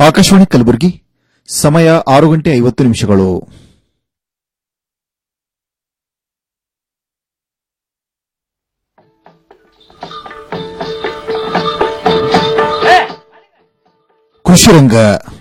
ಆಕಾಶವಾಣಿ ಕಲಬುರಗಿ ಸಮಯ ಆರು ಗಂಟೆ ಐವತ್ತು ನಿಮಿಷಗಳು ಕೃಷಿ ರಂಗ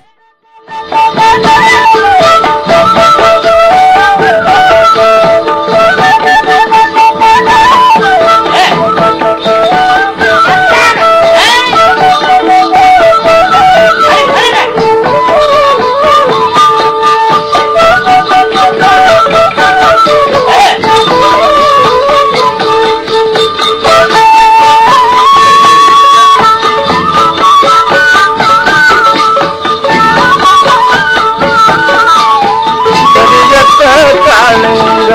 ಕರಿಯತ್ತ ಕಾಳಿಂಗ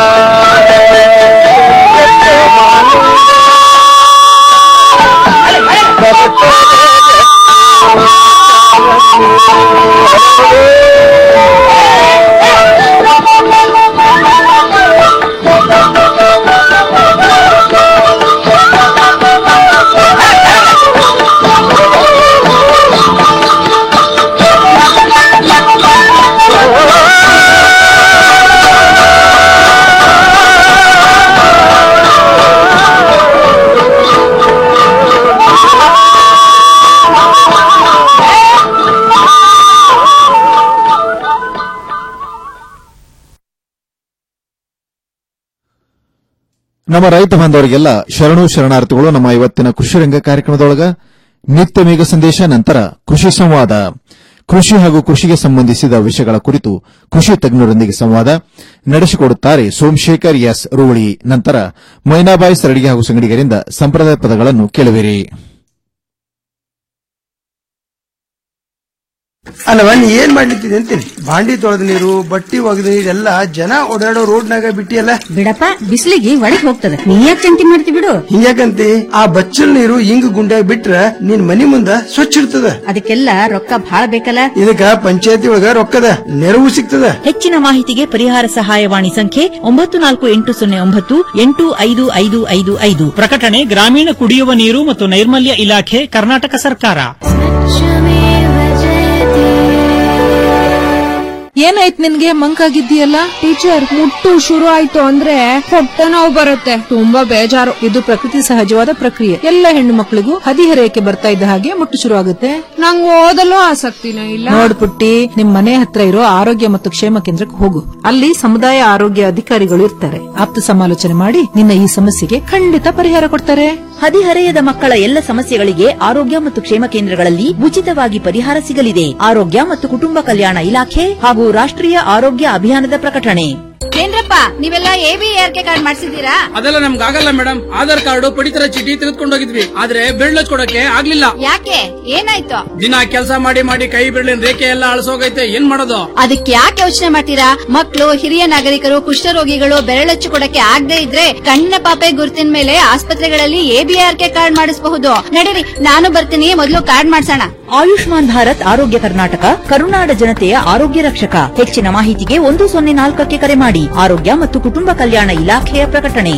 ನಮ್ಮ ರೈತ ಬಾಂಧವರಿಗೆಲ್ಲ ಶರಣು ಶರಣಾರ್ಥಿಗಳು ನಮ್ಮ ಇವತ್ತಿನ ಕೃಷಿ ರಂಗ ಕಾರ್ಯಕ್ರಮದೊಳಗ ನಿತ್ಯ ಮೇಘ ಸಂದೇಶ ನಂತರ ಕೃಷಿ ಸಂವಾದ ಕೃಷಿ ಹಾಗೂ ಕೃಷಿಗೆ ಸಂಬಂಧಿಸಿದ ವಿಷಯಗಳ ಕುರಿತು ಕೃಷಿ ತಜ್ಞರೊಂದಿಗೆ ಸಂವಾದ ನಡೆಸಿಕೊಡುತ್ತಾರೆ ಸೋಮಶೇಖರ್ ಎಸ್ ರೂವಳಿ ನಂತರ ಮೈನಾಬಾಯಿ ಸರಡಿಗೆ ಹಾಗೂ ಸಂಗಡಿಗರಿಂದ ಸಂಪ್ರದಾಯ ಪದಗಳನ್ನು ಕೇಳುವಿರಿ ಅಲ್ಲವ ನೀ ಏನ್ ಮಾಡ್ಲಿಕ್ಕಿದೆ ಅಂತೀನಿ ಬಾಂಡಿ ತೊಳೆದ ನೀರು ಬಟ್ಟಿ ಒಗೆದ ನೀರೆಲ್ಲ ಜನ ಓಡಾಡೋ ರೋಡ್ನಾಗ ಬಿಟ್ಟಿಯಲ್ಲ ಬಿಡಪ್ಪ ಬಿಸಿಲಿಗೆ ಒಳಗ್ ಹೋಗ್ತದೆ ನೀ ಯಾಕೆ ಚಿಂತೆ ಮಾಡ್ತಿ ಬಿಡು ಹಿಂಗ್ಯಾಕಂತಿ ಆ ಬಚ್ಚಲ್ ನೀರು ಹಿಂಗ್ ಗುಂಡ್ಯಾಗ ಬಿಟ್ರ ನಿನ್ ಮನಿ ಮುಂದ ಸ್ವಚ್ಛ ಇರ್ತದ ಅದಕ್ಕೆಲ್ಲ ರೊಕ್ಕ ಬಾಳ ಬೇಕಲ್ಲ ಇದಕ್ಕ ಪಂಚಾಯತಿ ಒಳಗ ರೊಕ್ಕದ ನೆರವು ಸಿಗ್ತದ ಹೆಚ್ಚಿನ ಮಾಹಿತಿಗೆ ಪರಿಹಾರ ಸಹಾಯವಾಣಿ ಸಂಖ್ಯೆ ಒಂಬತ್ತು ನಾಲ್ಕು ಎಂಟು ಸೊನ್ನೆ ಒಂಬತ್ತು ಎಂಟು ಐದು ಐದು ಐದು ಐದು ಪ್ರಕಟಣೆ ಗ್ರಾಮೀಣ ಕುಡಿಯುವ ನೀರು ಮತ್ತು ನೈರ್ಮಲ್ಯ ಇಲಾಖೆ ಕರ್ನಾಟಕ ಸರ್ಕಾರ ಏನಾಯ್ತು ನಿನ್ಗೆ ಮಂಕಾಗಿದ್ದೀಯಲ್ಲ ಟೀಚರ್ ಮುಟ್ಟು ಶುರು ಆಯ್ತು ಅಂದ್ರೆ ಹೊಟ್ಟೆ ನೋವು ಬರುತ್ತೆ ತುಂಬಾ ಬೇಜಾರು ಇದು ಪ್ರಕೃತಿ ಸಹಜವಾದ ಪ್ರಕ್ರಿಯೆ ಎಲ್ಲ ಹೆಣ್ಣು ಮಕ್ಕಳಿಗೂ ಹದಿಹರೆಯಕ್ಕೆ ಬರ್ತಾ ಇದ್ದ ಹಾಗೆ ಮುಟ್ಟು ಶುರು ಆಗುತ್ತೆ ನಂಗೆ ಓದಲು ಆಸಕ್ತಿನೇ ಇಲ್ಲ ನೋಡ್ಪುಟ್ಟಿ ನಿಮ್ ಮನೆ ಹತ್ರ ಇರೋ ಆರೋಗ್ಯ ಮತ್ತು ಕ್ಷೇಮ ಕೇಂದ್ರಕ್ಕೆ ಹೋಗು ಅಲ್ಲಿ ಸಮುದಾಯ ಆರೋಗ್ಯ ಅಧಿಕಾರಿಗಳು ಇರ್ತಾರೆ ಆಪ್ತ ಸಮಾಲೋಚನೆ ಮಾಡಿ ನಿನ್ನ ಈ ಸಮಸ್ಯೆಗೆ ಖಂಡಿತ ಪರಿಹಾರ ಕೊಡ್ತಾರೆ ಹದಿಹರೆಯದ ಮಕ್ಕಳ ಎಲ್ಲ ಸಮಸ್ಯೆಗಳಿಗೆ ಆರೋಗ್ಯ ಮತ್ತು ಕ್ಷೇಮ ಕೇಂದ್ರಗಳಲ್ಲಿ ಉಚಿತವಾಗಿ ಪರಿಹಾರ ಸಿಗಲಿದೆ ಆರೋಗ್ಯ ಮತ್ತು ಕುಟುಂಬ ಕಲ್ಯಾಣ ಇಲಾಖೆ ಹಾಗೂ ರಾಷ್ಟ್ರೀಯ ಆರೋಗ್ಯ ಅಭಿಯಾನದ ಪ್ರಕಟಣೆ ಏನ್ರಪ್ಪ ನೀವೆಲ್ಲ A B R K card ಮಾಡ್ಸಿದ್ದೀರಾ ಅದೆಲ್ಲ ನಮ್ಗೆ ಆಗಲ್ಲ ಮೇಡಮ್ ಆಧಾರ್ ಕಾರ್ಡ್ ಪಡಿತರ ಚೀಟಿ ತೆಗೆದುಕೊಂಡು ಹೋಗಿದ್ವಿ ಆದ್ರೆ ಬಿರ್ಳ ಕೊಡಕ್ಕೆ ಆಗ್ಲಿಲ್ಲ ಯಾಕೆ ಏನಾಯ್ತು ದಿನ ಕೆಲಸ ಮಾಡಿ ಮಾಡಿ ಕೈ ಬಿಡ್ಲಿನ ರೇಖೆ ಎಲ್ಲ ಅಳಸೋಗೈತೆ ಏನ್ ಮಾಡೋದು ಅದಕ್ಕೆ ಯಾಕೆ ಯೋಚನೆ ಮಾಡ್ತೀರಾ ಮಕ್ಕಳು ಹಿರಿಯ ನಾಗರಿಕರು ಕುಷ್ಠರೋಗಿಗಳು ಬೆರಳಚ್ಚು ಕೊಡಕ್ಕೆ ಆಗದೆ ಇದ್ರೆ ಕಣ್ಣಿನ ಪಾಪೆ ಗುರುತಿನ ಮೇಲೆ ಆಸ್ಪತ್ರೆಗಳಲ್ಲಿ A B R K card ಮಾಡಿಸಬಹುದು ನಡೀರಿ ನಾನು ಬರ್ತೀನಿ ಮೊದಲು ಕಾರ್ಡ್ ಮಾಡ್ಸೋಣ ಆಯುಷ್ಮಾನ್ ಭಾರತ್ ಆರೋಗ್ಯ ಕರ್ನಾಟಕ ಕರುನಾಡ ಜನತೆಯ ಆರೋಗ್ಯ ರಕ್ಷಕ ಹೆಚ್ಚಿನ ಮಾಹಿತಿಗೆ ಒಂದು ಸೊನ್ನೆ ನಾಲ್ಕಕ್ಕೆ ಕರೆ ಮಾಡಿ ಆರೋಗ್ಯ ಮತ್ತು ಕುಟುಂಬ ಕಲ್ಯಾಣ ಇಲಾಖೆಯ ಪ್ರಕಟಣೆ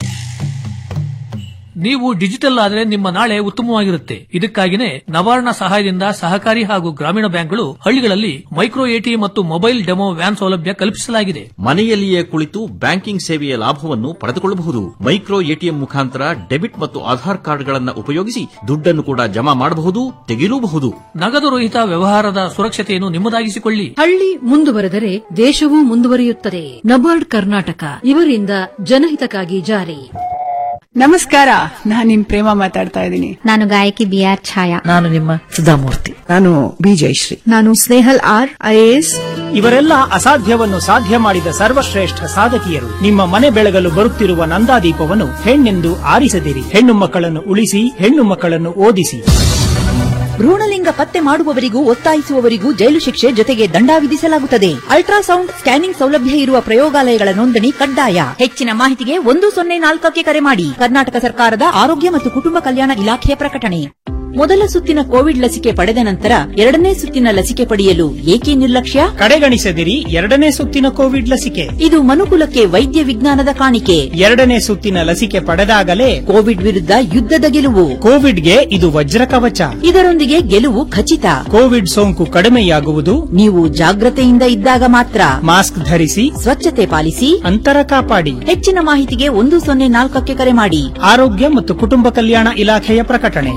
ನೀವು ಡಿಜಿಟಲ್ ಆದ್ರೆ ನಿಮ್ಮ ನಾಳೆ ಉತ್ತಮವಾಗಿರುತ್ತೆ ಇದಕ್ಕಾಗಿನೇ ನವಾರ್ಣ ಸಹಾಯದಿಂದ ಸಹಕಾರಿ ಹಾಗೂ ಗ್ರಾಮೀಣ ಬ್ಯಾಂಕ್ಗಳು ಹಳ್ಳಿಗಳಲ್ಲಿ ಮೈಕ್ರೋ ಎಟಿ ಮತ್ತು ಮೊಬೈಲ್ ಡೆಮೋ ವ್ಯಾನ್ ಸೌಲಭ್ಯ ಕಲ್ಪಿಸಲಾಗಿದೆ ಮನೆಯಲ್ಲಿಯೇ ಕುಳಿತು ಬ್ಯಾಂಕಿಂಗ್ ಸೇವೆಯ ಲಾಭವನ್ನು ಪಡೆದುಕೊಳ್ಳಬಹುದು ಮೈಕ್ರೋ ಎಟಿಎಂ ಮುಖಾಂತರ ಡೆಬಿಟ್ ಮತ್ತು ಆಧಾರ್ ಕಾರ್ಡ್ಗಳನ್ನು ಉಪಯೋಗಿಸಿ ದುಡ್ಡನ್ನು ಕೂಡ ಜಮಾ ಮಾಡಬಹುದು ತೆಗೆಯಲೂಬಹುದು ನಗದು ರಹಿತ ವ್ಯವಹಾರದ ಸುರಕ್ಷತೆಯನ್ನು ನಿಮ್ಮದಾಗಿಸಿಕೊಳ್ಳಿ ಹಳ್ಳಿ ಮುಂದುವರೆದರೆ ದೇಶವೂ ಮುಂದುವರಿಯುತ್ತದೆ ನಬಾರ್ಡ್ ಕರ್ನಾಟಕ ಇವರಿಂದ ಜನಹಿತಕ್ಕಾಗಿ ಜಾರಿ ನಮಸ್ಕಾರ ನಾನ್ ನಿಮ್ ಪ್ರೇಮ ಮಾತಾಡ್ತಾ ಇದ್ದೀನಿ ನಾನು ಗಾಯಕಿ ಬಿ ಆರ್ ಛಾಯಾ ನಾನು ನಿಮ್ಮ ಸುಧಾಮೂರ್ತಿ ನಾನು ಬಿ ಜಯಶ್ರೀ ನಾನು ಸ್ನೇಹಲ್ ಆರ್ ಐಎಎಸ್ ಇವರೆಲ್ಲ ಅಸಾಧ್ಯವನ್ನು ಸಾಧ್ಯ ಮಾಡಿದ ಸರ್ವಶ್ರೇಷ್ಠ ಸಾಧಕಿಯರು ನಿಮ್ಮ ಮನೆ ಬೆಳಗಲು ಬರುತ್ತಿರುವ ನಂದಾದೀಪವನ್ನು ಹೆಣ್ಣೆಂದು ಆರಿಸದಿರಿ ಹೆಣ್ಣು ಮಕ್ಕಳನ್ನು ಉಳಿಸಿ ಹೆಣ್ಣು ಮಕ್ಕಳನ್ನು ಓದಿಸಿ ಭ್ರೂಣಲಿಂಗ ಪತ್ತೆ ಮಾಡುವವರಿಗೂ ಒತ್ತಾಯಿಸುವವರಿಗೂ ಜೈಲು ಶಿಕ್ಷೆ ಜೊತೆಗೆ ದಂಡ ವಿಧಿಸಲಾಗುತ್ತದೆ ಅಲ್ಟ್ರಾಸೌಂಡ್ ಸ್ಕ್ಯಾನಿಂಗ್ ಸೌಲಭ್ಯ ಇರುವ ಪ್ರಯೋಗಾಲಯಗಳ ನೋಂದಣಿ ಕಡ್ಡಾಯ ಹೆಚ್ಚಿನ ಮಾಹಿತಿಗೆ ಒಂದು ಸೊನ್ನೆ ನಾಲ್ಕಕ್ಕೆ ಕರೆ ಮಾಡಿ ಕರ್ನಾಟಕ ಸರ್ಕಾರದ ಆರೋಗ್ಯ ಮತ್ತು ಕುಟುಂಬ ಕಲ್ಯಾಣ ಇಲಾಖೆಯ ಪ್ರಕಟಣೆ ಮೊದಲ ಸುತ್ತಿನ ಕೋವಿಡ್ ಲಸಿಕೆ ಪಡೆದ ನಂತರ ಎರಡನೇ ಸುತ್ತಿನ ಲಸಿಕೆ ಪಡೆಯಲು ಏಕೆ ನಿರ್ಲಕ್ಷ್ಯ ಕಡೆಗಣಿಸದಿರಿ ಎರಡನೇ ಸುತ್ತಿನ ಕೋವಿಡ್ ಲಸಿಕೆ ಇದು ಮನುಕುಲಕ್ಕೆ ವೈದ್ಯ ವಿಜ್ಞಾನದ ಕಾಣಿಕೆ ಎರಡನೇ ಸುತ್ತಿನ ಲಸಿಕೆ ಪಡೆದಾಗಲೇ ಕೋವಿಡ್ ವಿರುದ್ಧ ಯುದ್ಧದ ಗೆಲುವು ಕೋವಿಡ್ಗೆ ಇದು ವಜ್ರ ಕವಚ ಇದರೊಂದಿಗೆ ಗೆಲುವು ಖಚಿತ ಕೋವಿಡ್ ಸೋಂಕು ಕಡಿಮೆಯಾಗುವುದು ನೀವು ಜಾಗ್ರತೆಯಿಂದ ಇದ್ದಾಗ ಮಾತ್ರ ಮಾಸ್ಕ್ ಧರಿಸಿ ಸ್ವಚ್ಛತೆ ಪಾಲಿಸಿ ಅಂತರ ಕಾಪಾಡಿ ಹೆಚ್ಚಿನ ಮಾಹಿತಿಗೆ ಒಂದು ಸೊನ್ನೆ ನಾಲ್ಕಕ್ಕೆ ಕರೆ ಮಾಡಿ ಆರೋಗ್ಯ ಮತ್ತು ಕುಟುಂಬ ಕಲ್ಯಾಣ ಇಲಾಖೆಯ ಪ್ರಕಟಣೆ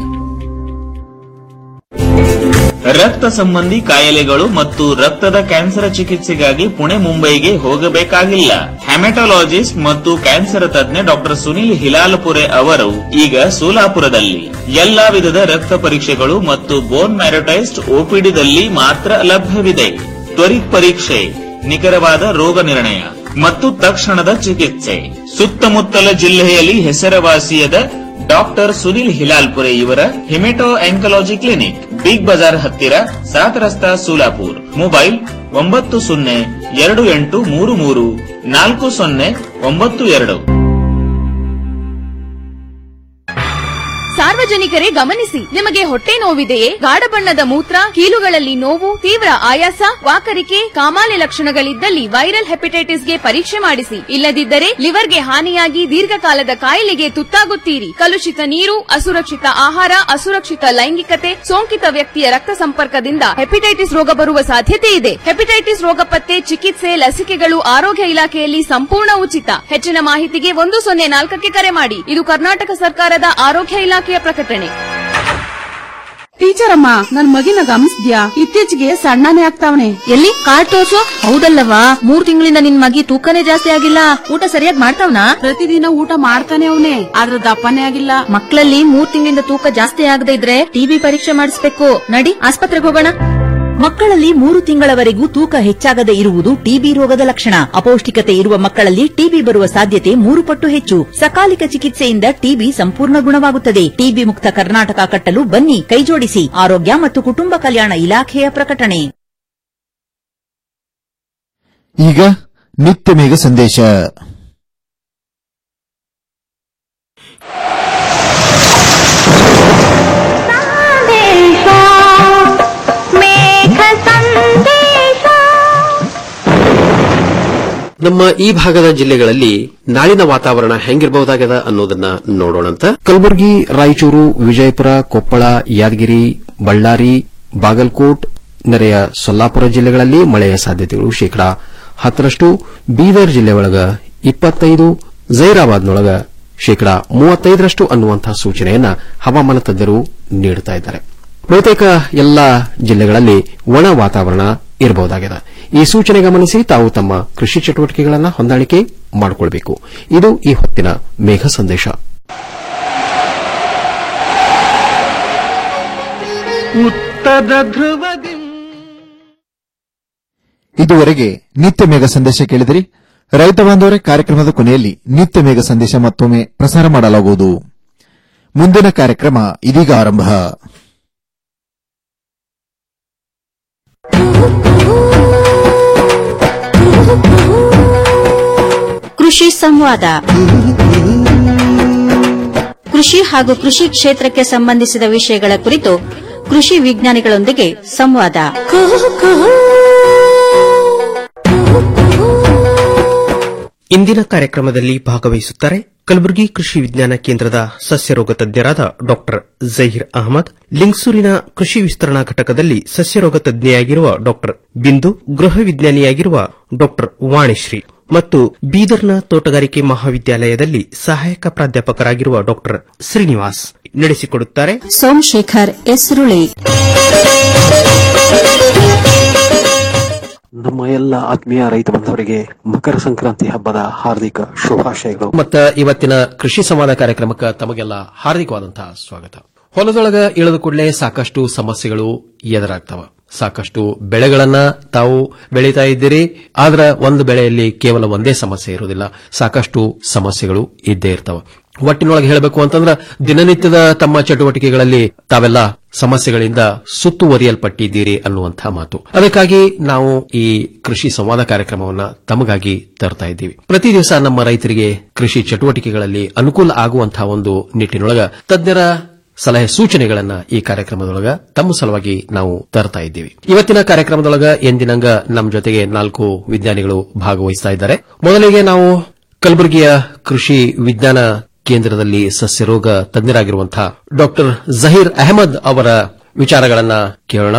ರಕ್ತ ಸಂಬಂಧಿ ಕಾಯಿಲೆಗಳು ಮತ್ತು ರಕ್ತದ ಕ್ಯಾನ್ಸರ್ ಚಿಕಿತ್ಸೆಗಾಗಿ ಪುಣೆ ಮುಂಬೈಗೆ ಹೋಗಬೇಕಾಗಿಲ್ಲ ಹೆಮಟೊಲಾಜಿಸ್ಟ್ ಮತ್ತು ಕ್ಯಾನ್ಸರ್ ತಜ್ಞ ಡಾಕ್ಟರ್ ಸುನಿಲ್ ಹಿಲಾಲ್ಪುರೆ ಅವರು ಈಗ ಸೋಲಾಪುರದಲ್ಲಿ ಎಲ್ಲಾ ವಿಧದ ರಕ್ತ ಪರೀಕ್ಷೆಗಳು ಮತ್ತು ಬೋನ್ ಮ್ಯಾರಟೈಸ್ಡ್ ಓಪಿಡಿದಲ್ಲಿ ಮಾತ್ರ ಲಭ್ಯವಿದೆ ತ್ವರಿತ್ ಪರೀಕ್ಷೆ ನಿಖರವಾದ ರೋಗ ನಿರ್ಣಯ ಮತ್ತು ತಕ್ಷಣದ ಚಿಕಿತ್ಸೆ ಸುತ್ತಮುತ್ತಲ ಜಿಲ್ಲೆಯಲ್ಲಿ ಹೆಸರುವಾಸಿಯಾದ ಡಾಕ್ಟರ್ ಸುನಿಲ್ ಹಿಲಾಲ್ಪುರೆ ಇವರ hemato oncology clinic big bazaar ಹತ್ತಿರ ಸಾತ್ ರಸ್ತಾ ಸೋಲಾಪುರ್ ಮೊಬೈಲ್ ಒಂಬತ್ತು ಸೊನ್ನೆ ಎರಡು ಎಂಟು ಮೂರು ಮೂರು ನಾಲ್ಕು ಸೊನ್ನೆ ಒಂಬತ್ತು ಎರಡು ಸಾರ್ವಜನಿಕರೇ ಗಮನಿಸಿ ನಿಮಗೆ ಹೊಟ್ಟೆ ನೋವಿದೆಯೇ ಗಾಢ ಬಣ್ಣದ ಮೂತ್ರ ಕೀಲುಗಳಲ್ಲಿ ನೋವು ತೀವ್ರ ಆಯಾಸ ವಾಕರಿಕೆ ಕಾಮಾಲೆ ಲಕ್ಷಣಗಳಿದ್ದಲ್ಲಿ ವೈರಲ್ ಹೆಪಟೈಟಿಸ್ಗೆ ಪರೀಕ್ಷೆ ಮಾಡಿಸಿ ಇಲ್ಲದಿದ್ದರೆ ಲಿವರ್ಗೆ ಹಾನಿಯಾಗಿ ದೀರ್ಘಕಾಲದ ಕಾಯಿಲೆಗೆ ತುತ್ತಾಗುತ್ತೀರಿ ಕಲುಷಿತ ನೀರು ಅಸುರಕ್ಷಿತ ಆಹಾರ ಅಸುರಕ್ಷಿತ ಲೈಂಗಿಕತೆ ಸೋಂಕಿತ ವ್ಯಕ್ತಿಯ ರಕ್ತ ಸಂಪರ್ಕದಿಂದ ಹೆಪಟೈಟಿಸ್ ರೋಗ ಬರುವ ಸಾಧ್ಯತೆ ಇದೆ ಹೆಪಟೈಟಿಸ್ ರೋಗ ಪತ್ತೆ ಚಿಕಿತ್ಸೆ ಲಸಿಕೆಗಳು ಆರೋಗ್ಯ ಇಲಾಖೆಯಲ್ಲಿ ಸಂಪೂರ್ಣ ಉಚಿತ ಹೆಚ್ಚಿನ ಮಾಹಿತಿಗೆ ಒಂದು ಸೊನ್ನೆ ನಾಲ್ಕಕ್ಕೆ ಕರೆ ಮಾಡಿ ಇದು ಕರ್ನಾಟಕ ಸರ್ಕಾರದ ಆರೋಗ್ಯ ಇಲಾಖೆಯ ಪ್ರಕಟಣೆ ಟೀಚರ್ ಅಮ್ಮ ನನ್ ಮಗಿನ ಗಮನಿಸ್ದ್ಯಾ ಇತ್ತೀಚೆಗೆ ಸಣ್ಣನೇ ಆಗ್ತಾವನೆ ಎಲ್ಲಿ ಕಾರ್ಡ್ ತೋರ್ಸು ಹೌದಲ್ಲವಾ ಮೂರ್ ತಿಂಗಳಿಂದ ನಿನ್ ಮಗಿ ತೂಕನೇ ಜಾಸ್ತಿ ಆಗಿಲ್ಲ ಊಟ ಸರಿಯಾಗಿ ಮಾಡ್ತಾವ್ನಾ ಪ್ರತಿದಿನ ಊಟ ಮಾಡ್ತಾನೆ ಅವನೇ ಆದ್ರ ದಪ್ಪನೇ ಆಗಿಲ್ಲ ಮಕ್ಕಳಲ್ಲಿ ಮೂರ್ ತಿಂಗಳಿಂದ ತೂಕ ಜಾಸ್ತಿ ಆಗದೆ ಇದ್ರೆ ಟಿಬಿ ಪರೀಕ್ಷೆ ಮಾಡಿಸ್ಬೇಕು ನಡಿ ಆಸ್ಪತ್ರೆಗೆ ಹೋಗೋಣ ಮಕ್ಕಳಲ್ಲಿ ಮೂರು ತಿಂಗಳವರೆಗೂ ತೂಕ ಹೆಚ್ಚಾಗದೆ ಇರುವುದು ಟಿಬಿ ರೋಗದ ಲಕ್ಷಣ ಅಪೌಷ್ಟಿಕತೆ ಇರುವ ಮಕ್ಕಳಲ್ಲಿ ಟಿಬಿ ಬರುವ ಸಾಧ್ಯತೆ ಮೂರು ಪಟ್ಟು ಹೆಚ್ಚು ಸಕಾಲಿಕ ಚಿಕಿತ್ಸೆಯಿಂದ ಟಿಬಿ ಸಂಪೂರ್ಣ ಗುಣವಾಗುತ್ತದೆ ಟಿಬಿ ಮುಕ್ತ ಕರ್ನಾಟಕ ಕಟ್ಟಲು ಬನ್ನಿ ಕೈಜೋಡಿಸಿ ಆರೋಗ್ಯ ಮತ್ತು ಕುಟುಂಬ ಕಲ್ಯಾಣ ಇಲಾಖೆಯ ಪ್ರಕಟಣೆ ಈಗ ನಿತ್ಯ ಮೇಘ ಸಂದೇಶ ನಮ್ಮ ಈ ಭಾಗದ ಜಿಲ್ಲೆಗಳಲ್ಲಿ ನಾಳಿನ ವಾತಾವರಣ ಹೆಂಗಿರಬಹುದಾಗದ ಅನ್ನೋದನ್ನ ನೋಡೋಣಂತ ಕಲಬುರಗಿ ರಾಯಚೂರು ವಿಜಯಪುರ ಕೊಪ್ಪಳ ಯಾದಗಿರಿ ಬಳ್ಳಾರಿ ಬಾಗಲಕೋಟ್ ನೆರೆಯ ಸೊಲ್ಲಾಪುರ ಜಿಲ್ಲೆಗಳಲ್ಲಿ ಮಳೆಯ ಸಾಧ್ಯತೆಗಳು ಶೇಕಡಾ ಹತ್ತರಷ್ಟು ಬೀದರ್ ಜಿಲ್ಲೆ ಒಳಗ ಇಪ್ಪತ್ತೈದು ಜೈರಾಬಾದ್ನೊಳಗ ಶೇಕಡಾ ಮೂವತ್ತೈದರಷ್ಟು ಅನ್ನುವಂತಹ ಸೂಚನೆಯನ್ನ ಹವಾಮಾನ ತಜ್ಞರು ನೀಡುತ್ತಾ ಇದ್ದಾರೆ ಬಹುತೇಕ ಎಲ್ಲಾ ಜಿಲ್ಲೆಗಳಲ್ಲಿ ಒಣ ವಾತಾವರಣ ಇರಬಹುದಾಗಿದೆ ಈ ಸೂಚನೆ ಗಮನಿಸಿ ತಾವು ತಮ್ಮ ಕೃಷಿ ಚಟುವಟಿಕೆಗಳನ್ನು ಹೊಂದಾಣಿಕೆ ಮಾಡಿಕೊಳ್ಳಬೇಕು ಇದು ಈ ಹೊತ್ತಿನ ಮೇಘ ಸಂದೇಶ ಉತ್ತರ ಧ್ರುವದಿ ಇದುವರೆಗೆ ನಿತ್ಯ ಮೇಘ ಸಂದೇಶ ಕೇಳಿದಿರಿ ರೈತ ಬಾಂಧವರೇ ಕಾರ್ಯಕ್ರಮದ ಕೊನೆಯಲ್ಲಿ ನಿತ್ಯ ಮೇಘ ಸಂದೇಶ ಮತ್ತೊಮ್ಮೆ ಪ್ರಸಾರ ಮಾಡಲಾಗುವುದು ಮುಂದಿನ ಕಾರ್ಯಕ್ರಮ ಇದೀಗ ಆರಂಭ ಕೃಷಿ ಸಂವಾದ ಕೃಷಿ ಹಾಗೂ ಕೃಷಿ ಕ್ಷೇತ್ರಕ್ಕೆ ಸಂಬಂಧಿಸಿದ ವಿಷಯಗಳ ಕುರಿತು ಕೃಷಿ ವಿಜ್ಞಾನಿಗಳೊಂದಿಗೆ ಸಂವಾದ ಇಂದಿನ ಕಾರ್ಯಕ್ರಮದಲ್ಲಿ ಭಾಗವಹಿಸುತ್ತಾರೆ ಕಲಬುರಗಿ ಕೃಷಿ ವಿಜ್ಞಾನ ಕೇಂದ್ರದ ಸಸ್ಯರೋಗ ತಜ್ಞರಾದ ಡಾಕ್ಟರ್ ಜಹೀರ್ ಅಹಮದ್ ಲಿಂಗ್ಸೂರಿನ ಕೃಷಿ ವಿಸ್ತರಣಾ ಘಟಕದಲ್ಲಿ ಸಸ್ಯರೋಗ ತಜ್ಞೆಯಾಗಿರುವ ಡಾಕ್ಟರ್ ಬಿಂದು ಗೃಹ ವಿಜ್ಞಾನಿಯಾಗಿರುವ ಡಾಕ್ಟರ್ ವಾಣಿಶ್ರೀ ಮತ್ತು ಬೀದರ್ನ ತೋಟಗಾರಿಕೆ ಮಹಾವಿದ್ಯಾಲಯದಲ್ಲಿ ಸಹಾಯಕ ಪ್ರಾಧ್ಯಾಪಕರಾಗಿರುವ ಡಾಕ್ಟರ್ ಶ್ರೀನಿವಾಸ್ ನಡೆಸಿಕೊಡುತ್ತಾರೆ ಸೋಮಶೇಖರ್ ಎಸ್ರುಳಿ ನಮ್ಮ ಎಲ್ಲ ಆತ್ಮೀಯ ರೈತ ಬಾಂಧವರಿಗೆ ಮಕರ ಸಂಕ್ರಾಂತಿ ಹಬ್ಬದ ಹಾರ್ದಿಕ ಶುಭಾಶಯಗಳು ಮತ್ತ ಇವತ್ತಿನ ಕೃಷಿ ಸಂವಾದ ಕಾರ್ಯಕ್ರಮಕ್ಕೆ ತಮಗೆಲ್ಲ ಹಾರ್ದಿಕವಾದಂತಹ ಸ್ವಾಗತ ಹೊಲದೊಳಗ ಇಳಿದ ಕೂಡಲೇ ಸಾಕಷ್ಟು ಸಮಸ್ಯೆಗಳು ಎದುರಾಗ್ತವ ಸಾಕಷ್ಟು ಬೆಳೆಗಳನ್ನ ತಾವು ಬೆಳೀತಾ ಇದ್ದೀರಿ ಆದ್ರ ಒಂದು ಬೆಳೆಯಲ್ಲಿ ಕೇವಲ ಒಂದೇ ಸಮಸ್ಯೆ ಇರುವುದಿಲ್ಲ ಸಾಕಷ್ಟು ಸಮಸ್ಯೆಗಳು ಇದ್ದೇ ಇರ್ತವ ಒಟ್ಟಿನೊಳಗೆ ಹೇಳಬೇಕು ಅಂತಂದ್ರ ದಿನನಿತ್ಯದ ತಮ್ಮ ಚಟುವಟಿಕೆಗಳಲ್ಲಿ ತಾವೆಲ್ಲ ಸಮಸ್ಯೆಗಳಿಂದ ಸುತ್ತುವರಿಯಲ್ಪಟ್ಟಿದ್ದೀರಿ ಅನ್ನುವಂತಹ ಮಾತು ಅದಕ್ಕಾಗಿ ನಾವು ಈ ಕೃಷಿ ಸಂವಾದ ಕಾರ್ಯಕ್ರಮವನ್ನ ತಮಗಾಗಿ ತರ್ತಾ ಇದ್ದೀವಿ ಪ್ರತಿ ದಿವಸ ನಮ್ಮ ರೈತರಿಗೆ ಕೃಷಿ ಚಟುವಟಿಕೆಗಳಲ್ಲಿ ಅನುಕೂಲ ಆಗುವಂತಹ ಒಂದು ನಿಟ್ಟಿನೊಳಗ ತಜ್ಞರ ಸಲಹೆ ಸೂಚನೆಗಳನ್ನ ಈ ಕಾರ್ಯಕ್ರಮದೊಳಗ ತಮ್ಮ ಸಲುವಾಗಿ ನಾವು ತರ್ತಾ ಇದ್ದೀವಿ ಇವತ್ತಿನ ಕಾರ್ಯಕ್ರಮದೊಳಗ ಎಂದಿನಂಗ ನಮ್ಮ ಜೊತೆಗೆ ನಾಲ್ಕು ವಿಜ್ಞಾನಿಗಳು ಭಾಗವಹಿಸ್ತಾ ಇದ್ದಾರೆ ಮೊದಲಿಗೆ ನಾವು ಕಲಬುರಗಿಯ ಕೃಷಿ ವಿಜ್ಞಾನ ಕೇಂದ್ರದಲ್ಲಿ ಸಸ್ಯರೋಗ ತಜ್ಞರಾಗಿರುವಂತಹ ಡಾಕ್ಟರ್ ಜಹೀರ್ ಅಹಮದ್ ಅವರ ವಿಚಾರಗಳನ್ನ ಕೇಳೋಣ